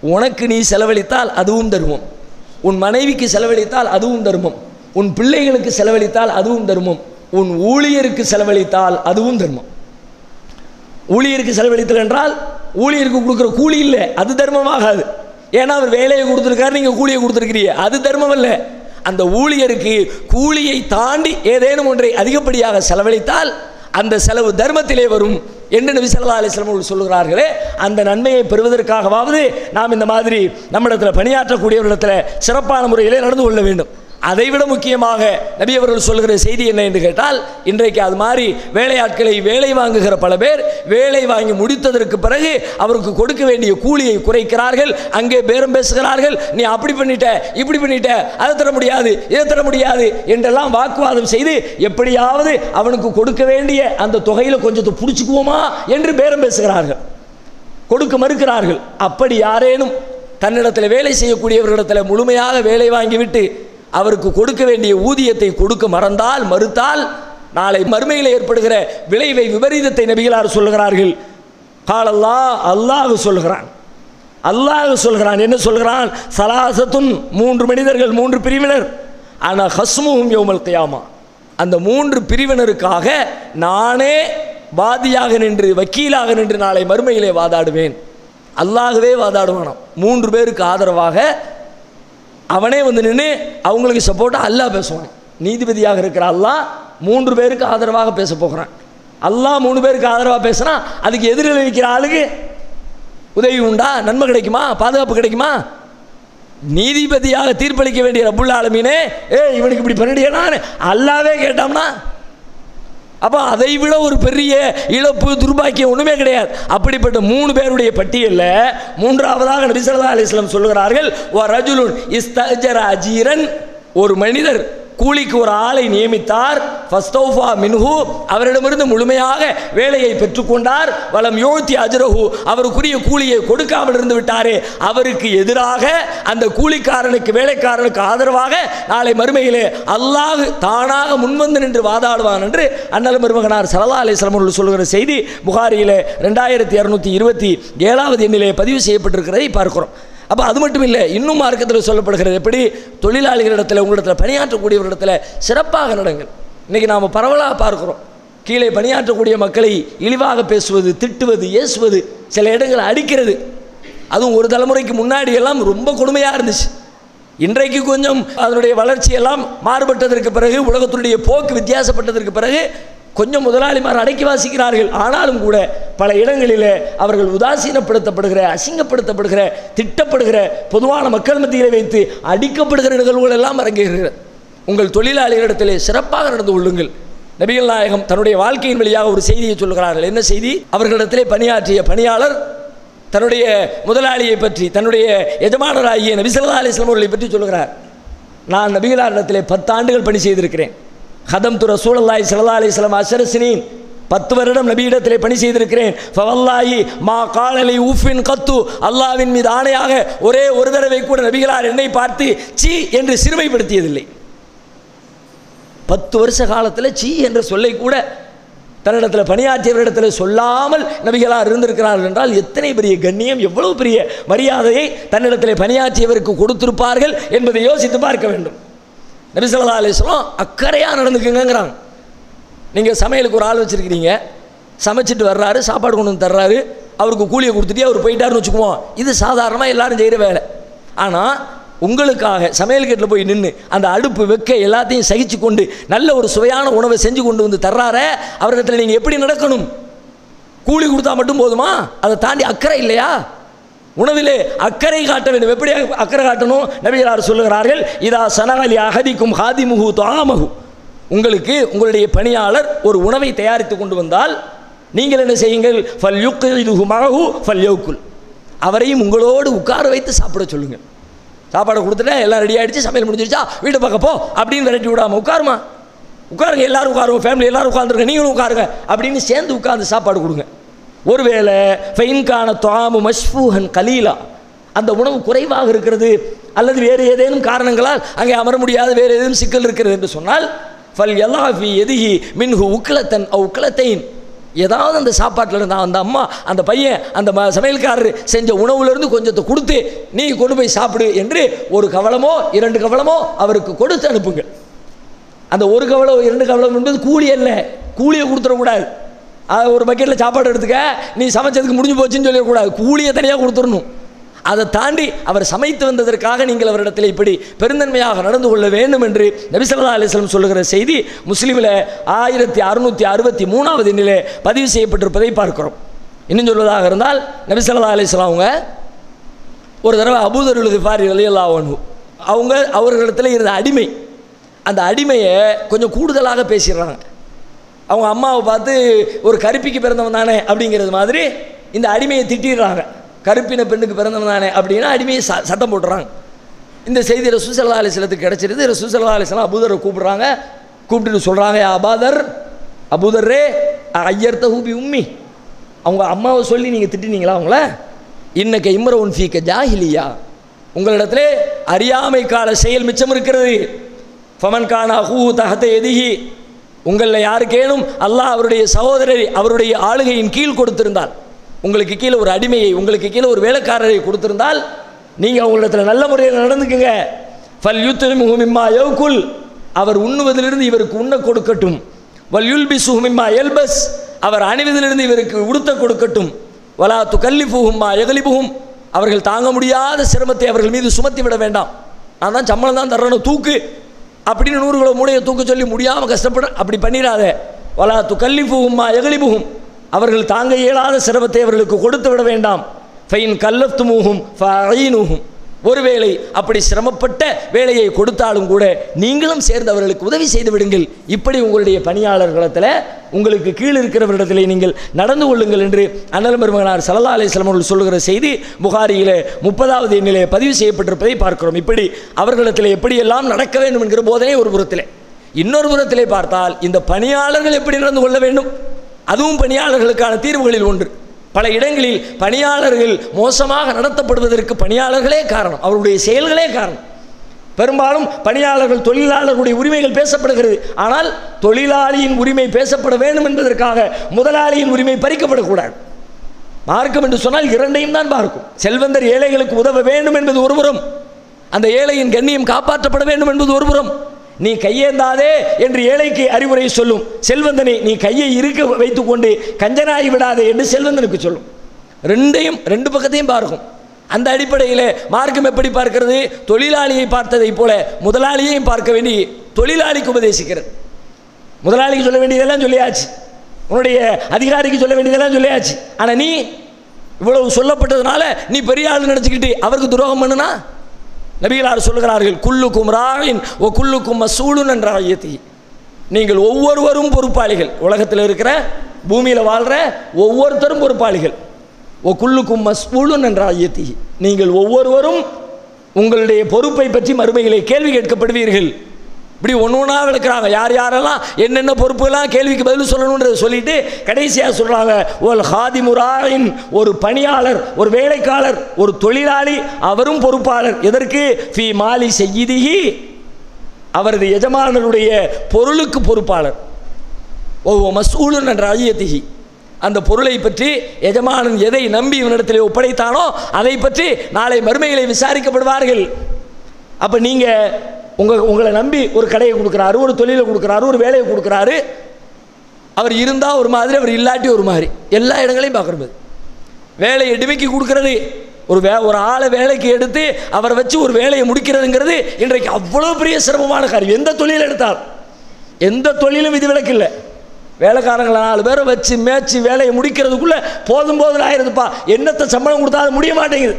உனக்கு நீ செலவழித்தால் அதுவும் தர்மம் உன் மனைவிக்கு செலவழித்தால் அதுவும் தர்மம் உன் பிள்ளைகளுக்கு செலவழித்தால் அதுவும் தர்மம் உன் ஊழியருக்கு செலவழித்தால் அதுவும் தர்மம் ஊழியருக்கு செலவழித்தல் என்றால் ஊழியருக்கு கொடுக்குற கூலி இல்லை அது தர்மமாகாது ஏன்னா அவர் வேலையை கொடுத்துருக்காரு நீங்கள் கூலியை கொடுத்துருக்கிறீங்க அது தர்மம் இல்லை அந்த ஊழியருக்கு கூலியை தாண்டி ஏதேனும் ஒன்றை அதிகப்படியாக செலவழித்தால் அந்த செலவு தர்மத்திலே வரும் என்று நபி ஸல்லல்லாஹு அலைஹி வஸல்லம் அவர்கள் சொல்லுகிறார்களே அந்த நன்மையை பெறுவதற்காகவாவது நாம் இந்த மாதிரி நம்மிடத்தில் பணியாற்றக்கூடியவர்களிடத்தில் சிறப்பான முறையிலே நடந்து கொள்ள வேண்டும் அதைவிட முக்கியமாக நபி அவர்கள் சொல்கிற செய்தி என்ன என்று கேட்டால் இன்றைக்கு அது மாதிரி வேலையாட்களை வேலை வாங்குகிற பல பேர் வேலை வாங்கி முடித்ததற்கு பிறகு அவருக்கு கொடுக்க வேண்டிய கூலியை குறைக்கிறார்கள் அங்கே பேரம் பேசுகிறார்கள் நீ அப்படி பண்ணிட்ட இப்படி பண்ணிட்ட அதை தர முடியாது இதை தர முடியாது என்றெல்லாம் வாக்குவாதம் செய்து எப்படியாவது அவனுக்கு கொடுக்க வேண்டிய அந்த தொகையில் கொஞ்சத்தை பிடிச்சிக்குவோமா என்று பேரம் பேசுகிறார்கள் கொடுக்க மறுக்கிறார்கள் அப்படி யாரேனும் தன்னிடத்தில் வேலை செய்யக்கூடியவர்களிடத்தில் முழுமையாக வேலை வாங்கிவிட்டு அவருக்கு கொடுக்க வேண்டிய ஊதியத்தை கொடுக்க மறந்தால் மறுத்தால் நாளை மறுமையில் ஏற்படுகிற விளைவை விபரீதத்தை நபிகளார் சொல்கிறார்கள் காலல்லா அல்லாஹ் சொல்கிறான் அல்லாஹ் சொல்கிறான் என்ன சொல்கிறான் சலாசத்துன் மூன்று மனிதர்கள் மூன்று பிரிவினர் ஆனால் ஹஸ்மும் யோமல் கியாமா அந்த மூன்று பிரிவினருக்காக நானே வாதியாக நின்று வக்கீலாக நின்று நாளை மறுமையிலே வாதாடுவேன் அல்லாகவே வாதாடுவானாம் மூன்று பேருக்கு ஆதரவாக அவனே வந்து நின்று அவங்களுக்கு சப்போர்ட்டாக அல்லாஹ் பேசுவான் நீதிபதியாக இருக்கிற அல்லாஹ் மூன்று பேருக்கு ஆதரவாக பேச போகிறான் அல்லாஹ் மூணு பேருக்கு ஆதரவாக பேசுனா அதுக்கு எதிரில் நிற்கிற ஆளுக்கு உதவி உண்டா நன்மை கிடைக்குமா பாதுகாப்பு கிடைக்குமா நீதிபதியாக தீர்ப்பளிக்க வேண்டிய ரப்புல் ஆலமீனே ஏ இவனுக்கு இப்படி பண்ணிடியனான்னு அல்லாவே கேட்டோம்னா அப்போ அதை விட ஒரு பெரிய இழப்பு துர்பாக்கியம் ஒன்றுமே கிடையாது அப்படிப்பட்ட மூணு பேருடைய பட்டியலில் மூன்றாவதாக நபி ஸல்லல்லாஹு அலைஹி வஸல்லம் சொல்லுகிறார்கள் ஓ ரஜுலுன் இஸ்தஜர அஜீரன் ஒரு மனிதர் கூலிக்கு ஒரு ஆளை நியமித்தார் ஃபஸ்தௌஃபா மின்ஹு அவரிடமிருந்து முழுமையாக வேலையை பெற்றுக்கொண்டார் வலம் யோத்தி அஜரஹு அவருக்குரிய கூலியை கொடுக்காமல் இருந்து விட்டாரே அவருக்கு எதிராக அந்த கூலிக்காரனுக்கு வேலைக்காரனுக்கு ஆதரவாக நாளை மறுமையிலே அல்லாஹ் தானாக முன்வந்து நின்று வாதாடுவான் என்று அண்ணல் மருமகனார் சலல்லா அலிஸ்லாம் அவர்கள் சொல்கிற செய்தி புகாரியிலே ரெண்டாயிரத்தி இரநூத்தி இருபத்தி ஏழாவது எண்ணிலே பதிவு செய்யப்பட்டிருக்கிறதை பார்க்கிறோம் அப்போ அது மட்டும் இல்லை இன்னும் மார்க்கத்தில் சொல்லப்படுகிறது எப்படி தொழிலாளிகளிடத்தில் உங்களிடத்தில் பணியாற்றக்கூடியவர்களிடத்தில் சிறப்பாக நடங்கள் இன்றைக்கி நாம் பரவலாக பார்க்கிறோம் கீழே பணியாற்றக்கூடிய மக்களை இழிவாக பேசுவது திட்டுவது ஏசுவது சில இடங்களை அடிக்கிறது அதுவும் ஒரு தலைமுறைக்கு முன்னாடி எல்லாம் ரொம்ப கொடுமையாக இருந்துச்சு இன்றைக்கு கொஞ்சம் அதனுடைய வளர்ச்சி எல்லாம் மாறுபட்டதற்கு பிறகு உலகத்தினுடைய போக்கு வித்தியாசப்பட்டதற்கு பிறகு கொஞ்சம் முதலாளிமார் அடக்கி வாசிக்கிறார்கள் ஆனாலும் கூட பல இடங்களிலே அவர்கள் உதாசீனப்படுத்தப்படுகிற அசிங்கப்படுத்தப்படுகிற திட்டப்படுகிற பொதுவான மக்கள் மத்தியிலே வைத்து அடிக்கப்படுகிற நிகழ்வுகள் எல்லாம் அரங்கேறுகிறது உங்கள் தொழிலாளிகளிடத்திலே சிறப்பாக நடந்து கொள்ளுங்கள் நபிகள் நாயகம் தன்னுடைய வாழ்க்கையின் வழியாக ஒரு செய்தியை சொல்கிறார்கள் என்ன செய்தி அவர்களிடத்திலே பணியாற்றிய பணியாளர் தன்னுடைய முதலாளியை பற்றி தன்னுடைய எஜமானராகிய நபிசல்லா அலிஸ்லாம் அவர்களை பற்றி சொல்கிறார் நான் நபிகளாரிடத்திலே பத்தாண்டுகள் பணி செய்திருக்கிறேன் ஹதம் துர சூழல்லாய் சல்லா அலிஸ்லாம் அசரசினின் பத்து வருடம் நபியிடத்திலே பணி செய்திருக்கிறேன் ஃபவல்லாயி மா காலலை ஊஃபின் கத்து அல்லாவின் மீது ஆணையாக ஒரே ஒரு தடவை கூட நபிகளார் என்னை பார்த்து சி என்று சிறுமைப்படுத்தியதில்லை பத்து வருஷ காலத்தில் சி என்ற சொல்லை கூட தன்னிடத்தில் பணியாற்றியவரிடத்தில் சொல்லாமல் நபிகளார் இருந்திருக்கிறார்கள் என்றால் எத்தனை பெரிய கண்ணியம் எவ்வளவு பெரிய மரியாதையை தன்னிடத்தில் பணியாற்றியவருக்கு கொடுத்திருப்பார்கள் என்பதை யோசித்து பார்க்க வேண்டும் நபி ஸல்லல்லாஹு அலைஹி வஸல்லம் அக்கறையாக நடந்துக்குங்கிறாங்க நீங்கள் சமையலுக்கு ஒரு ஆள் வச்சுருக்கிறீங்க சமைச்சிட்டு வர்றாரு சாப்பாடு கொண்டு வந்து தர்றாரு அவருக்கு கூலியை கொடுத்துட்டு அவர் போயிட்டாருன்னு வச்சுக்குவோம் இது சாதாரணமாக எல்லாரும் செய்கிற வேலை ஆனால் உங்களுக்காக சமையல் கட்டில் போய் நின்று அந்த அடுப்பு வெக்க எல்லாத்தையும் சகிச்சு கொண்டு நல்ல ஒரு சுவையான உணவை செஞ்சு கொண்டு வந்து தர்றார அவரிடத்தில் நீங்கள் எப்படி நடக்கணும் கூலி கொடுத்தா மட்டும் போதுமா அதை தாண்டி அக்கறை இல்லையா உணவிலே அக்கறை காட்ட வேண்டும் எப்படி அக்கறை காட்டணும் நபிகளார் சொல்லுகிறார்கள் இதா சனகலி அகதிக்கும் ஹாதிமுகு தாமகு உங்களுக்கு உங்களுடைய பணியாளர் ஒரு உணவை தயாரித்து கொண்டு வந்தால் நீங்கள் என்ன செய்யுங்கள் ஃபல் யுக்கு மகு ஃபல் யோக்குல் அவரையும் உங்களோடு உட்கார வைத்து சாப்பிட சொல்லுங்கள் சாப்பாடை கொடுத்துட்டேன் எல்லாம் ரெடி ஆகிடுச்சு சமையல் முடிஞ்சிருச்சா வீட்டை பார்க்க போ அப்படின்னு விரட்டி விடாமல் உட்காருமா உட்காருங்க எல்லாரும் உட்காருங்க ஃபேமிலி எல்லாரும் உட்காந்துருங்க நீங்களும் உட்காருங்க அப்படின்னு சேர்ந்து உட்கார்ந்து சாப்பாடு கொடுங்க ஒருவேளை ஃபைன்கான துவாமு மஷ்பூஹன் கலீலா அந்த உணவு குறைவாக இருக்கிறது அல்லது வேறு ஏதேனும் காரணங்களால் அங்கே அமர முடியாத வேறு ஏதேனும் சிக்கல் இருக்கிறது என்று சொன்னால் ஃபல் எல்லாஃபி எதிகி மின்ஹு உக்லத்தன் அவ் உக்லத்தைன் ஏதாவது அந்த சாப்பாட்டில் இருந்தால் அந்த அம்மா அந்த பையன் அந்த ம சமையல்காரர் செஞ்ச உணவுலேருந்து கொஞ்சத்தை கொடுத்து நீ கொண்டு போய் சாப்பிடு என்று ஒரு கவலமோ இரண்டு கவலமோ அவருக்கு கொடுத்து அனுப்புங்க அந்த ஒரு கவலம் இரண்டு கவலம் என்பது கூலி அல்ல கூலியை கொடுத்துடக்கூடாது அது ஒரு பக்கெட்டில் சாப்பாடு எடுத்துக்க நீ சமைச்சதுக்கு முடிஞ்சு போச்சுன்னு சொல்லிடக்கூடாது கூலியை தனியாக கொடுத்துடணும் அதை தாண்டி அவர் சமைத்து வந்ததற்காக நீங்கள் அவரிடத்தில் இப்படி பெருந்தன்மையாக நடந்து கொள்ள வேண்டும் என்று நபிசல்லா அலிஸ்லம் சொல்லுகிற செய்தி முஸ்லீமில் ஆயிரத்தி அறுநூற்றி அறுபத்தி மூணாவது எண்ணிலே பதிவு செய்யப்பட்டிருப்பதை பார்க்கிறோம் இன்னும் சொல்வதாக இருந்தால் நபிசல்லா அலிஸ்லாம் அவங்க ஒரு தடவை அபூதருள் கிஃபாரி அலியல்லா அவங்க அவர்களிடத்தில் இருந்த அடிமை அந்த அடிமையை கொஞ்சம் கூடுதலாக பேசிடுறாங்க அவங்க அம்மாவை பார்த்து ஒரு கருப்பிக்கு பிறந்தவன் தானே அப்படிங்கிறது மாதிரி இந்த அடிமையை திட்டிடுறாங்க கருப்பின பெண்ணுக்கு பிறந்தவன் தானே அப்படின்னா அடிமையை ச சத்தம் போட்டுறாங்க இந்த செய்தி ரசூசல்லா அலிஸ்லத்துக்கு கிடச்சிருது ரசூசல்லா அலிஸ்லாம் அபூதரை கூப்பிடுறாங்க கூப்பிட்டுட்டு சொல்கிறாங்க அபாதர் அபூதர்ரே ஐயர்த்த ஹூபி உம்மி அவங்க அம்மாவை சொல்லி நீங்கள் திட்டினீங்களா அவங்கள இன்னக்க இம்ர உன் ஃபீக்க ஜாஹிலியா உங்களிடத்திலே அறியாமை கால செயல் மிச்சம் இருக்கிறது ஃபமன் கானா ஹூ தகத்தை எதிகி உங்களில் யாருக்கேனும் அல்லாஹ் அவருடைய சகோதரரை அவருடைய ஆளுகையின் கீழ் கொடுத்திருந்தால் உங்களுக்கு கீழே ஒரு அடிமையை உங்களுக்கு கீழே ஒரு வேலைக்காரரை கொடுத்திருந்தால் நீங்கள் அவங்களிடத்தில் நல்ல முறையில் நடந்துக்குங்க ஃபல் யுத்துமிம்மா யவுக்குல் அவர் உண்ணுவதிலிருந்து இவருக்கு உண்ண கொடுக்கட்டும் வல் யுல்பி சுஹுமிம்மா எல்பஸ் அவர் அணிவதிலிருந்து இவருக்கு உடுத்த கொடுக்கட்டும் வலா து கல்லிஃபுஹும்மா எகலிபுகும் அவர்கள் தாங்க முடியாத சிரமத்தை அவர்கள் மீது சுமத்தி விட வேண்டாம் நான் தான் சம்பளம் தான் தரணும் தூக்கு அப்படின்னு நூறு கிலோ மூடையை தூக்க சொல்லி முடியாமல் கஷ்டப்பட அப்படி பண்ணிடாத வலா து கல்லிஃபுஹும்மா எகலிபுகும் அவர்கள் தாங்க இயலாத சிரமத்தை அவர்களுக்கு கொடுத்து விட வேண்டாம் ஃபைன் கல்லத்துமுகும் ஃபைனுகும் ஒருவேளை அப்படி சிரமப்பட்ட வேலையை கொடுத்தாலும் கூட நீங்களும் சேர்ந்து அவர்களுக்கு உதவி செய்து விடுங்கள் இப்படி உங்களுடைய பணியாளர்களிடத்தில் உங்களுக்கு கீழ் இருக்கிறவரிடத்தில் நீங்கள் நடந்து கொள்ளுங்கள் என்று அண்ணல் பெருமகனார் சல்லா அலிஸ்லாம் அவர்கள் சொல்லுகிற செய்தி புகாரியில் முப்பதாவது எண்ணிலே பதிவு செய்யப்பட்டிருப்பதை பார்க்கிறோம் இப்படி அவர்களிடத்தில் எப்படியெல்லாம் நடக்க வேண்டும் என்கிற போதனை ஒரு புறத்திலே இன்னொரு புறத்திலே பார்த்தால் இந்த பணியாளர்கள் எப்படி நடந்து கொள்ள வேண்டும் அதுவும் பணியாளர்களுக்கான தீர்வுகளில் ஒன்று பல இடங்களில் பணியாளர்கள் மோசமாக நடத்தப்படுவதற்கு பணியாளர்களே காரணம் அவருடைய செயல்களே காரணம் பெரும்பாலும் பணியாளர்கள் தொழிலாளர்களுடைய உரிமைகள் பேசப்படுகிறது ஆனால் தொழிலாளியின் உரிமை பேசப்பட வேண்டும் என்பதற்காக முதலாளியின் உரிமை பறிக்கப்படக்கூடாது மார்க்கம் என்று சொன்னால் இரண்டையும் தான் பார்க்கும் செல்வந்தர் ஏழைகளுக்கு உதவ வேண்டும் என்பது ஒருபுறம் அந்த ஏழையின் கண்ணியம் காப்பாற்றப்பட வேண்டும் என்பது ஒருபுறம் நீ கையேந்தாதே என்று ஏழைக்கு அறிவுரை சொல்லும் செல்வந்தனை நீ கையை இருக்க வைத்துக்கொண்டு கஞ்சனாகி விடாதே என்று செல்வந்தனுக்கு சொல்லும் ரெண்டையும் ரெண்டு பக்கத்தையும் பார்க்கும் அந்த அடிப்படையில் மார்க்கம் எப்படி பார்க்கிறது தொழிலாளியை பார்த்ததைப் போல முதலாளியையும் பார்க்க வேண்டி தொழிலாளிக்கு உபதேசிக்கிறது முதலாளிக்கு சொல்ல வேண்டியதெல்லாம் சொல்லியாச்சு உன்னுடைய அதிகாரிக்கு சொல்ல வேண்டியதெல்லாம் சொல்லியாச்சு ஆனால் நீ இவ்வளவு சொல்லப்பட்டதுனால நீ பெரிய ஆள் நினச்சிக்கிட்டு அவருக்கு துரோகம் பண்ணுனா நபிகளார் சொல்லுகிறார்கள் குல்லுக்கும் ராயின் ஓ குல்லுக்கும் மசூலுன் என்ற ஐயத்தி நீங்கள் ஒவ்வொருவரும் பொறுப்பாளிகள் உலகத்தில் இருக்கிற பூமியில் வாழ்கிற ஒவ்வொருத்தரும் பொறுப்பாளிகள் ஓ குல்லுக்கும் மஸ்பூலுன் என்ற ஐயத்தி நீங்கள் ஒவ்வொருவரும் உங்களுடைய பொறுப்பை பற்றி மறுமைகளை கேள்வி கேட்கப்படுவீர்கள் இப்படி ஒன்று ஒன்றா விளக்குறாங்க யார் யாரெல்லாம் என்னென்ன பொறுப்புலாம் கேள்விக்கு பதில் சொல்லணுன்றதை சொல்லிட்டு கடைசியாக சொல்கிறாங்க ஒரு ஹாதிமுராயின் ஒரு பணியாளர் ஒரு வேலைக்காரர் ஒரு தொழிலாளி அவரும் பொறுப்பாளர் எதற்கு ஃபி மாலி செய்திகி அவரது எஜமானருடைய பொருளுக்கு பொறுப்பாளர் ஓ மசூலுன் என்ற ஐயத்திகி அந்த பொருளை பற்றி எஜமானன் எதை நம்பி இவனிடத்தில் ஒப்படைத்தானோ அதை பற்றி நாளை மறுமைகளை விசாரிக்கப்படுவார்கள் அப்போ நீங்கள் உங்கள் உங்களை நம்பி ஒரு கடையை கொடுக்குறாரு ஒரு தொழிலை கொடுக்குறாரு ஒரு வேலையை கொடுக்குறாரு அவர் இருந்தால் ஒரு மாதிரி அவர் இல்லாட்டி ஒரு மாதிரி எல்லா இடங்களையும் பார்க்குறது வேலையை டிமைக்கு கொடுக்கறது ஒரு வே ஒரு ஆளை வேலைக்கு எடுத்து அவரை வச்சு ஒரு வேலையை முடிக்கிறதுங்கிறது இன்றைக்கு அவ்வளோ பெரிய சிரமமான காரியம் எந்த தொழில் எடுத்தால் எந்த தொழிலும் விதிவிலக்கு இல்லை வேலைக்காரங்களை நாலு பேரை வச்சு மேய்ச்சி வேலையை முடிக்கிறதுக்குள்ளே போதும் போதும் ஆயிருதுப்பா என்னத்தை சம்பளம் கொடுத்தா அது முடிய மாட்டேங்குது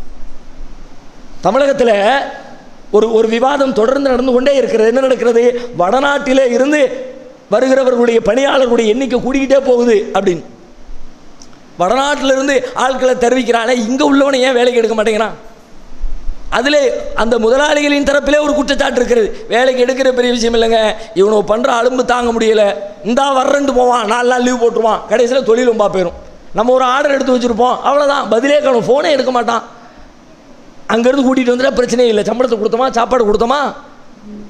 தமிழகத்தில் ஒரு ஒரு விவாதம் தொடர்ந்து நடந்து கொண்டே இருக்கிறது என்ன நடக்கிறது வடநாட்டிலே இருந்து வருகிறவர்களுடைய பணியாளர்களுடைய எண்ணிக்கை கூடிக்கிட்டே போகுது அப்படின்னு வடநாட்டிலிருந்து ஆட்களை தெரிவிக்கிறானே இங்கே உள்ளவனை ஏன் வேலைக்கு எடுக்க மாட்டேங்கிறான் அதில் அந்த முதலாளிகளின் தரப்பிலே ஒரு குற்றச்சாட்டு இருக்கிறது வேலைக்கு எடுக்கிற பெரிய விஷயம் இல்லைங்க இவனை பண்ணுற அலும்பு தாங்க முடியல இந்தா வர்றன்ட்டு போவான் நாலு நாள் லீவ் போட்டுருவான் கடைசியில் தொழில் ரொம்ப போயிடும் நம்ம ஒரு ஆர்டர் எடுத்து வச்சுருப்போம் அவ்வளோதான் பதிலே காணும் ஃபோனே எடுக்க மாட்டான் அங்கேருந்து கூட்டிகிட்டு வந்துட்டா பிரச்சனையே இல்லை சம்பளத்தை கொடுத்தோமா சாப்பாடு கொடுத்தோமா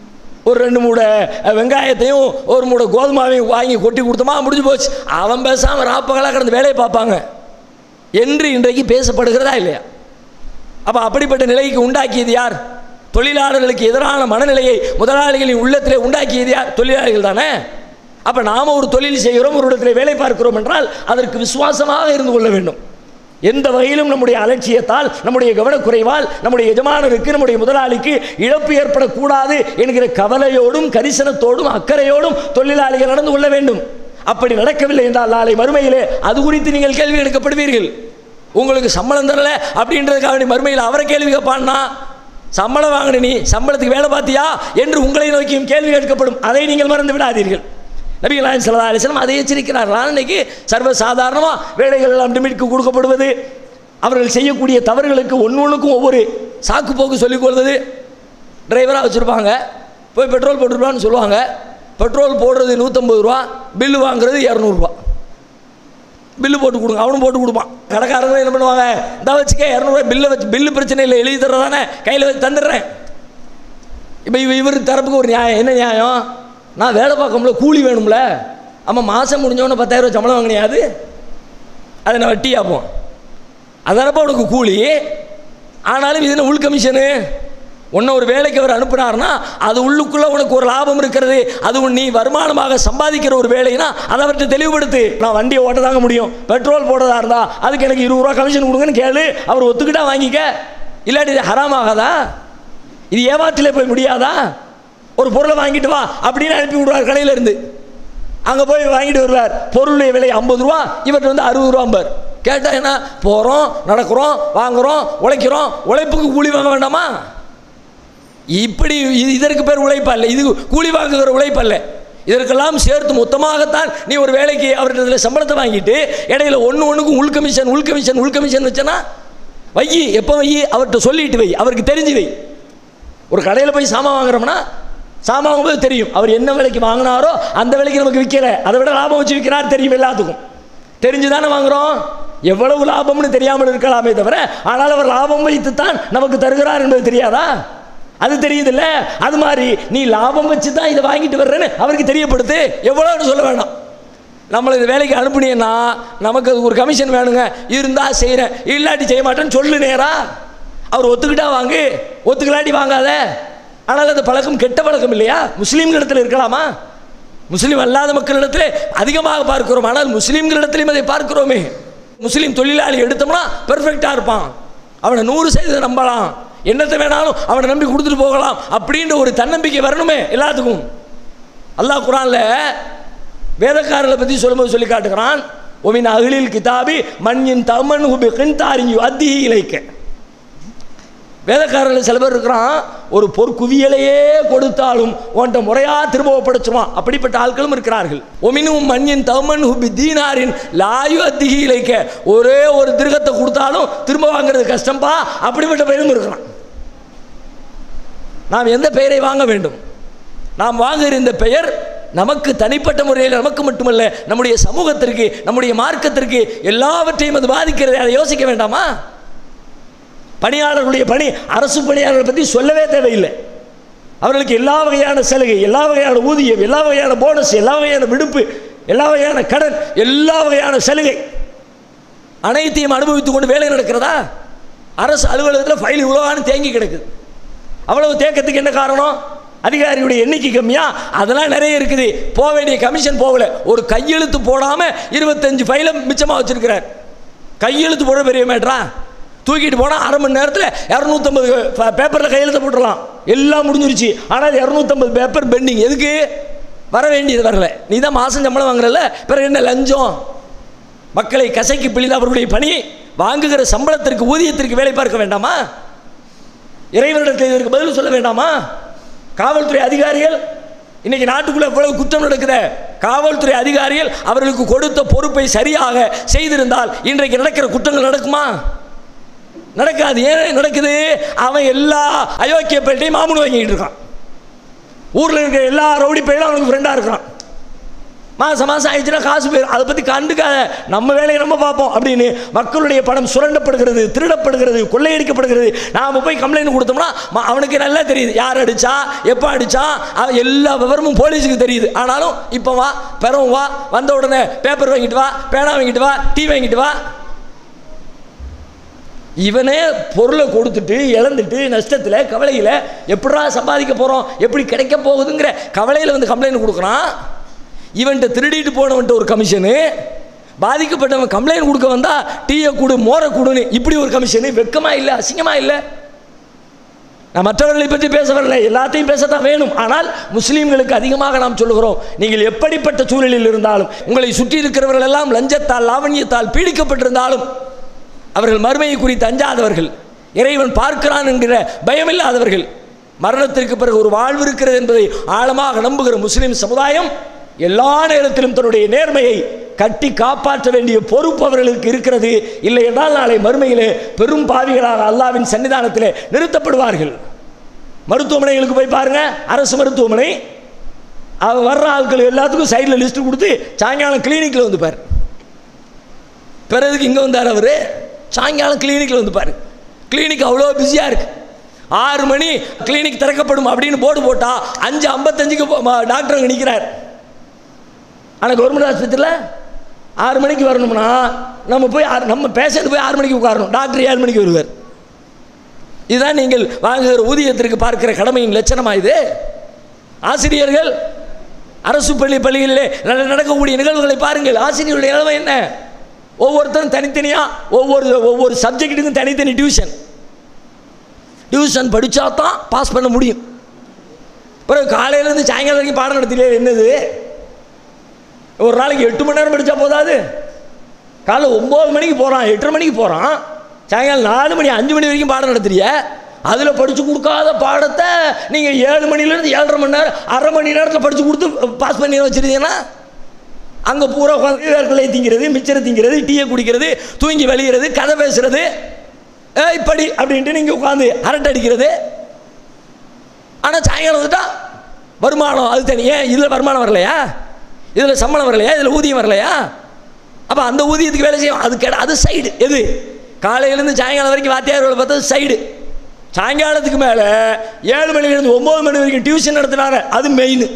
ஒரு ரெண்டு மூடை அஹ், வெங்காயத்தையும் ஒரு மூடை கோதுமாவையும் வாங்கி கொட்டி கொடுத்தோமா முடிஞ்சு போச்சு அவன் பேசாமல் ராப்பகலாக கிடந்து வேலையை பார்ப்பாங்க என்று இன்றைக்கு பேசப்படுகிறதா இல்லையா அப்போ அப்படிப்பட்ட நிலைக்கு உண்டாக்கியது யார் தொழிலாளர்களுக்கு எதிரான மனநிலையை முதலாளிகளின் உள்ளத்திலே உண்டாக்கியது யார் தொழிலாளிகள் தானே அப்போ நாம் ஒரு தொழில் செய்கிறோம் ஒரு இடத்துல வேலை பார்க்கிறோம் என்றால் அதற்கு விசுவாசமாக இருந்து கொள்ள வேண்டும் எந்த வகையிலும் நம்முடைய அலட்சியத்தால் நம்முடைய கவனக்குறைவால் நம்முடைய எஜமானருக்கு நம்முடைய முதலாளிக்கு இழப்பு ஏற்படக்கூடாது என்கிற கவலையோடும் கரிசனத்தோடும் அக்கறையோடும் தொழிலாளிகள் நடந்து கொள்ள வேண்டும் அப்படி நடக்கவில்லை என்றால் நாளை மறுமையிலே அது குறித்து நீங்கள் கேள்வி எடுக்கப்படுவீர்கள் உங்களுக்கு சம்பளம் தரல அப்படின்றதுக்காக வேண்டி மறுமையில் அவரை கேள்வி கேட்பான்னா சம்பளம் வாங்கின நீ சம்பளத்துக்கு வேலை பார்த்தியா என்று உங்களை நோக்கியும் கேள்வி கேட்கப்படும் அதை நீங்கள் மறந்து விடாதீர்கள் நபிகள் நாயகம் ஸல்லல்லாஹு அலைஹி வஸல்லம் அதை எச்சரிக்கிறார்கள் இன்னைக்கு சர்வ சாதாரணமாக வேலைகள் எல்லாம் லிமிட்க்கு கொடுக்கப்படுவது அவர்கள் செய்யக்கூடிய தவறுகளுக்கு ஒன்று ஒன்றுக்கும் ஒவ்வொரு சாக்கு போக்கு சொல்லிக் கொள்வது டிரைவராக வச்சுருப்பாங்க போய் பெட்ரோல் போட்டுருப்பான்னு சொல்லுவாங்க பெட்ரோல் போடுறது நூற்றம்பது ரூபா பில்லு வாங்குறது இரநூறுபா பில்லு போட்டு கொடுங்க அவனும் போட்டு கொடுப்பான் கடைக்காரங்க என்ன பண்ணுவாங்க இந்த வச்சுக்க இரநூறுவா பில்லை வச்சு பில்லு பிரச்சனை இல்லை எழுதி தர்றதானே கையில் வச்சு தந்துடுறேன் இப்போ இவ இவர் தரப்புக்கு ஒரு நியாயம் என்ன நியாயம் நான் வேலை பார்க்கணும்ல கூலி வேணும்ல ஆமாம் மாதம் முடிஞ்சவொன்னே பத்தாயிரம் ரூபாய் சம்பளம் வாங்கினியா அது அதை நான் வட்டி ஆப்போம் அதானப்பா உனக்கு கூலி ஆனாலும் இது என்ன உள் கமிஷனு உன்னை ஒரு வேலைக்கு அவர் அனுப்புனார்னா அது உள்ளுக்குள்ளே உனக்கு ஒரு லாபம் இருக்கிறது அது உன் நீ வருமானமாக சம்பாதிக்கிற ஒரு வேலைனா அதை அவர்கிட்ட தெளிவுபடுத்து நான் வண்டியை ஓட்ட தாங்க முடியும் பெட்ரோல் போடுறதா இருந்தா அதுக்கு எனக்கு இருபது ரூபா கமிஷன் கொடுங்கன்னு கேளு அவர் ஒத்துக்கிட்டா வாங்கிக்க இல்லாட்டி இது ஹராம் ஆகாதா இது ஏமாத்திலே போய் முடியாதா ஒரு பொருளை வாங்கிட்டு வா அப்படின்னு அனுப்பி விடுவார் கடையில இருந்து அங்கே போய் வாங்கிட்டு வருவார் பொருளுடைய விலை ஐம்பது ரூபா இவர்கிட்ட வந்து அறுபது ரூபாம்பார் கேட்டால் என்ன போகிறோம் நடக்கிறோம் வாங்குறோம் உழைக்கிறோம் உழைப்புக்கு கூலி வாங்க வேண்டாமா இப்படி இது இதற்கு பேர் உழைப்பல்ல இது கூலி வாங்குகிற உழைப்பல்ல இதற்கெல்லாம் சேர்த்து மொத்தமாகத்தான் நீ ஒரு வேலைக்கு அவர்கிட்ட சம்பளத்தை வாங்கிட்டு இடையில ஒன்று ஒன்றுக்கும் உள் கமிஷன் உள் கமிஷன் உள் கமிஷன் வச்சனா வை எப்போ வை அவர்கிட்ட சொல்லிட்டு வை அவருக்கு தெரிஞ்சு வை ஒரு கடையில் போய் சாமான் வாங்குறோம்னா சாமான் வாங்கும்போது தெரியும் அவர் என்ன விலைக்கு வாங்கினாரோ அந்த விலைக்கு நமக்கு விற்கல அதை விட லாபம் வச்சு விற்கிறார் தெரியும் எல்லாத்துக்கும் தெரிஞ்சு தானே வாங்குறோம் எவ்வளவு லாபம்னு தெரியாமல் இருக்கலாமே தவிர ஆனால் அவர் லாபம் வைத்து தான் நமக்கு தருகிறார் என்பது தெரியாதா அது தெரியுதுல்ல அது மாதிரி நீ லாபம் வச்சு தான் இதை வாங்கிட்டு வர்றேன்னு அவருக்கு தெரியப்படுத்து எவ்வளோன்னு சொல்ல வேண்டாம் நம்மளை இந்த வேலைக்கு அனுப்புனீங்கன்னா நமக்கு அதுக்கு ஒரு கமிஷன் வேணுங்க இருந்தால் செய்கிறேன் இல்லாட்டி செய்ய மாட்டேன்னு சொல்லு நேரா அவர் ஒத்துக்கிட்டா வாங்கு ஒத்துக்கலாட்டி வாங்காத ஆனால் அந்த பழக்கம் கெட்ட பழக்கம் இல்லையா முஸ்லீம்களிடத்தில் இருக்கலாமா முஸ்லீம் அல்லாத மக்களிடத்திலே அதிகமாக பார்க்கிறோம் ஆனால் முஸ்லீம்களிடத்திலையும் அதை பார்க்கிறோமே முஸ்லீம் தொழிலாளி எடுத்தோம்னா பெர்ஃபெக்டாக இருப்பான் அவனை நூறு சதவீதம் நம்பலாம் என்னத்தை வேணாலும் அவனை நம்பி கொடுத்துட்டு போகலாம் அப்படின்ற ஒரு தன்னம்பிக்கை வரணுமே எல்லாத்துக்கும் அல்லாஹ் குரான்ல வேதக்காரர்களை பற்றி சொல்லும்போது சொல்லி காட்டுகிறான் ஒமின் அகிலில் கிதாபி மண்ணின் தமன் ஹுபி கின்தாரிஞ்சு அத்தி இலைக்க வேதக்காரர்கள் சில பேர் இருக்கிறான் ஒரு பொற்குவியலையே கொடுத்தாலும் உன்ட்ட முறையா திரும்ப ஒப்படைச்சுமா அப்படிப்பட்ட ஆட்களும் இருக்கிறார்கள் ஒமினும் மண்ணின் தமன் ஹுபி தீனாரின் லாயு அத்திகி இலைக்க ஒரே ஒரு திருகத்தை கொடுத்தாலும் திரும்ப வாங்குறது கஷ்டம்பா அப்படிப்பட்ட பெயரும் இருக்கிறான் நாம் எந்த பெயரை வாங்க வேண்டும் நாம் வாங்குகிற இந்த பெயர் நமக்கு தனிப்பட்ட முறையில் நமக்கு மட்டுமல்ல நம்முடைய சமூகத்திற்கு நம்முடைய மார்க்கத்திற்கு எல்லாவற்றையும் அது பாதிக்கிறது அதை யோசிக்க வேண்டாமா பணியாளர்களுடைய பணி அரசு பணியாளர்களை பற்றி சொல்லவே தேவையில்லை அவர்களுக்கு எல்லா வகையான சலுகை எல்லா வகையான ஊதியம் எல்லா வகையான போனஸ் எல்லா வகையான விடுப்பு எல்லா வகையான கடன் எல்லா வகையான சலுகை அனைத்தையும் அனுபவித்துக் கொண்டு வேலை நடக்கிறதா அரசு அலுவலகத்தில் ஃபைல் இவ்வளோவான்னு தேங்கி கிடக்குது அவ்வளவு தேக்கத்துக்கு என்ன காரணம் அதிகாரியுடைய எண்ணிக்கை கம்மியா அதெல்லாம் நிறைய இருக்குது போக வேண்டிய கமிஷன் போகல ஒரு கையெழுத்து போடாமல் இருபத்தஞ்சு ஃபைலை மிச்சமாக வச்சிருக்கிறார் கையெழுத்து போட பெரிய மேட்ரா தூக்கிட்டு போனால் அரை மணி நேரத்தில் இரநூத்தம்பது பேப்பரில் கையெழுத்து போட்டுடலாம் எல்லாம் முடிஞ்சிருச்சு ஆனால் இரநூத்தம்பது பேப்பர் பெண்டிங் எதுக்கு வர வேண்டியது வரல நீ தான் மாதம் சம்பளம் வாங்குறல பிறகு என்ன லஞ்சம் மக்களை கசைக்கு பிழிந்து அவர்களுடைய பணி வாங்குகிற சம்பளத்திற்கு ஊதியத்திற்கு வேலை பார்க்க வேண்டாமா இறைவனிடத்தில் இதற்கு பதில் சொல்ல வேண்டாமா காவல்துறை அதிகாரிகள் இன்னைக்கு நாட்டுக்குள்ள எவ்வளவு குற்றம் நடக்குது காவல்துறை அதிகாரிகள் அவர்களுக்கு கொடுத்த பொறுப்பை சரியாக செய்திருந்தால் இன்றைக்கு நடக்கிற குற்றங்கள் நடக்குமா நடக்காது ஏன் நடக்குது அவன் எல்லா அயோக்கிய பேட்டையும் மாமூல் வாங்கிட்டு இருக்கான் ஊரில் இருக்கிற எல்லா ரவுடி பையனும் அவனுக்கு ஃப்ரெண்டாக இருக்கான் மாதம் மாதம் ஆயிடுச்சுன்னா காசு போயிடும் அதை பற்றி கண்டுக்காத நம்ம வேலையை நம்ம பார்ப்போம் அப்படின்னு மக்களுடைய பணம் சுரண்டப்படுகிறது திருடப்படுகிறது கொள்ளையடிக்கப்படுகிறது நாம் போய் கம்ப்ளைண்ட் கொடுத்தோம்னா ம- அவனுக்கு நல்லா தெரியுது யார் அடிச்சா எப்போ அடிச்சா அவன் எல்லா விவரமும் போலீஸுக்கு தெரியுது ஆனாலும் இப்போ வா பெறவும் வா வந்த உடனே பேப்பர் வாங்கிட்டு வா பேனா வாங்கிட்டு வா டீ வாங்கிட்டு வா இவனே பொருளை கொடுத்துட்டு இழந்துட்டு நஷ்டத்தில் கவலையில் எப்படிடா சம்பாதிக்க போகிறோம் எப்படி கிடைக்க போகுதுங்கிற கவலையில் வந்து கம்ப்ளைண்ட் கொடுக்குறான் இவன்கிட்ட திருடிட்டு போனவன்ட்ட ஒரு கமிஷனு பாதிக்கப்பட்டவன் கம்ப்ளைண்ட் கொடுக்க வந்தா டீயை கொடு மோரை கொடுன்னு இப்படி ஒரு கமிஷனு வெக்கமா இல்லை அசிங்கமா இல்லை நான் மற்றவர்களை பற்றி பேச வரல எல்லாத்தையும் பேசத்தான் வேணும் ஆனால் முஸ்லீம்களுக்கு அதிகமாக நாம் சொல்லுகிறோம் நீங்கள் எப்படிப்பட்ட சூழலில் இருந்தாலும் உங்களை சுற்றி இருக்கிறவர்கள் எல்லாம் லஞ்சத்தால் லாவண்யத்தால் பீடிக்கப்பட்டிருந்தாலும் அவர்கள் மறுமையை குறித்து அஞ்சாதவர்கள் இறைவன் பார்க்கிறான் என்கிற பயமில்லாதவர்கள் மரணத்திற்கு பிறகு ஒரு வாழ்வு இருக்கிறது என்பதை ஆழமாக நம்புகிற முஸ்லிம் சமுதாயம் எல்லா நேரத்திலும் தன்னுடைய நேர்மையை கட்டி காப்பாற்ற வேண்டிய பொறுப்பு அவர்களுக்கு இருக்கிறது இல்லை என்றால் நாளை மறுமையிலே பெரும் பாவிகளாக அல்லாவின் சன்னிதானத்திலே நிறுத்தப்படுவார்கள் மருத்துவமனைகளுக்கு போய் பாருங்க அரசு மருத்துவமனை அவ வர்ற ஆட்கள் எல்லாத்துக்கும் சைடில் லிஸ்ட் கொடுத்து சாயங்காலம் கிளினிக்கில் வந்து பாரு பிறகுக்கு இங்கே வந்தார் அவர் சாயங்காலம் கிளினிக்கில் வந்து பாரு கிளினிக் அவ்வளோ பிஸியாக இருக்கு ஆறு மணி கிளினிக் திறக்கப்படும் அப்படின்னு போர்டு போட்டால் அஞ்சு ஐம்பத்தஞ்சுக்கு போ- ம- டாக்டர் அங்கே நிற்கிறார் ஆனால் கவர்மெண்ட் ஆஸ்பத்திரியில் ஆறு மணிக்கு வரணும்னா நம்ம போய் ஆறு நம்ம பேஷண்ட் போய் ஆறு மணிக்கு உட்காரணும் டாக்டர் ஏழு மணிக்கு வருவார் இதுதான் நீங்கள் வாங்குகிற ஊதியத்திற்கு பார்க்கிற கடமையின் லட்சணமா இது ஆசிரியர்கள் அரசு பள்ளி பள்ளிகளிலே நட- நடக்கக்கூடிய நிகழ்வுகளை பாருங்கள் ஆசிரியருடைய நிலைமை என்ன ஒவ்வொருத்தரும் தனித்தனியாக ஒவ்வொரு ஒவ்வொரு சப்ஜெக்ட்டுக்கும் தனித்தனி டியூஷன் டியூஷன் படித்தா தான் பாஸ் பண்ண முடியும் பிறகு காலையிலேருந்து சாயங்காலம் வரைக்கும் பாடம் நடத்திலே என்னது ஒரு நாளைக்கு எட்டு மணி நேரம் படித்தா போதாது காலைல ஒம்பது மணிக்கு போகிறான் எட்டரை மணிக்கு போகிறான் சாயங்காலம் நாலு மணி அஞ்சு மணி வரைக்கும் பாடம் நடத்துறிய அதில் படித்து கொடுக்காத பாடத்தை நீங்கள் ஏழு மணிலேருந்து ஏழரை மணி நேரம் அரை மணி நேரத்தில் படித்து கொடுத்து பாஸ் பண்ணி வச்சுருந்தீங்கன்னா அங்கே பூரா உட்காந்து வேர்க்கலை திங்கிறது மிச்சரை திங்கிறது டீயை குடிக்கிறது தூங்கி வெளியிறது கதை பேசுறது ஏய் இப்படி அப்படின்ட்டு நீங்கள் உட்காந்து அரட்டை அடிக்கிறது ஆனால் சாயங்காலம் வந்துட்டா வருமானம் அது தனி ஏன் இதில் வருமானம் வரலையா இதில் சம்பளம் வரலையா இதில் ஊதியம் வரலையா அப்போ அந்த ஊதியத்துக்கு வேலை செய்யும் அது கெட அது சைடு எது காலையிலேருந்து சாயங்காலம் வரைக்கும் வாத்தியார் வேலை பார்த்தது சைடு சாயங்காலத்துக்கு மேலே ஏழு மணிலேருந்து ஒம்பது மணி வரைக்கும் டியூஷன் நடத்துனாங்க அது மெயின்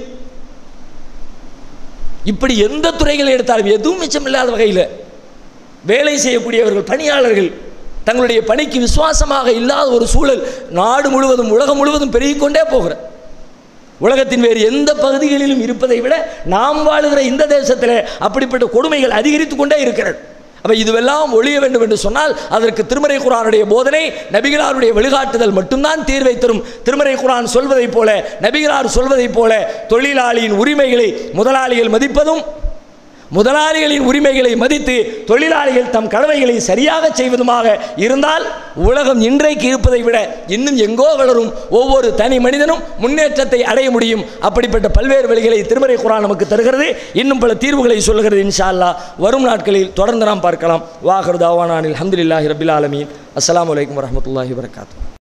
இப்படி எந்த துறைகளை எடுத்தாலும் எதுவும் மிச்சமில்லாத வகையில் வேலை செய்யக்கூடியவர்கள் பணியாளர்கள் தங்களுடைய பணிக்கு விசுவாசமாக இல்லாத ஒரு சூழல் நாடு முழுவதும் உலகம் முழுவதும் பெருகிக்கொண்டே போகிற உலகத்தின் வேறு எந்த பகுதிகளிலும் இருப்பதை விட நாம் வாழுகிற இந்த தேசத்தில் அப்படிப்பட்ட கொடுமைகள் அதிகரித்து கொண்டே இருக்கிறது அப்போ இதுவெல்லாம் ஒழிய வேண்டும் என்று சொன்னால் அதற்கு திருமறை குரானுடைய போதனை நபிகளாருடைய வழிகாட்டுதல் மட்டும்தான் தீர்வை தரும் திருமறை குரான் சொல்வதைப் போல நபிகளார் சொல்வதைப் போல தொழிலாளியின் உரிமைகளை முதலாளிகள் மதிப்பதும் முதலாளிகளின் உரிமைகளை மதித்து தொழிலாளிகள் தம் கடமைகளை சரியாக செய்வதுமாக இருந்தால் உலகம் இன்றைக்கு இருப்பதை விட இன்னும் எங்கோ வளரும் ஒவ்வொரு தனி மனிதனும் முன்னேற்றத்தை அடைய முடியும் அப்படிப்பட்ட பல்வேறு வழிகளை திருமறை குரான் நமக்கு தருகிறது இன்னும் பல தீர்வுகளை சொல்கிறது இன்ஷா அல்லாஹ் வரும் நாட்களில் தொடர்ந்து நாம் பார்க்கலாம் வாஹர் தாவானானில் அஹமதுல்லாஹி ரபில் ஆலமீன் அஸ்ஸலாமு அலைக்கும் வரஹ்மத்துல்லாஹி வரகாத்து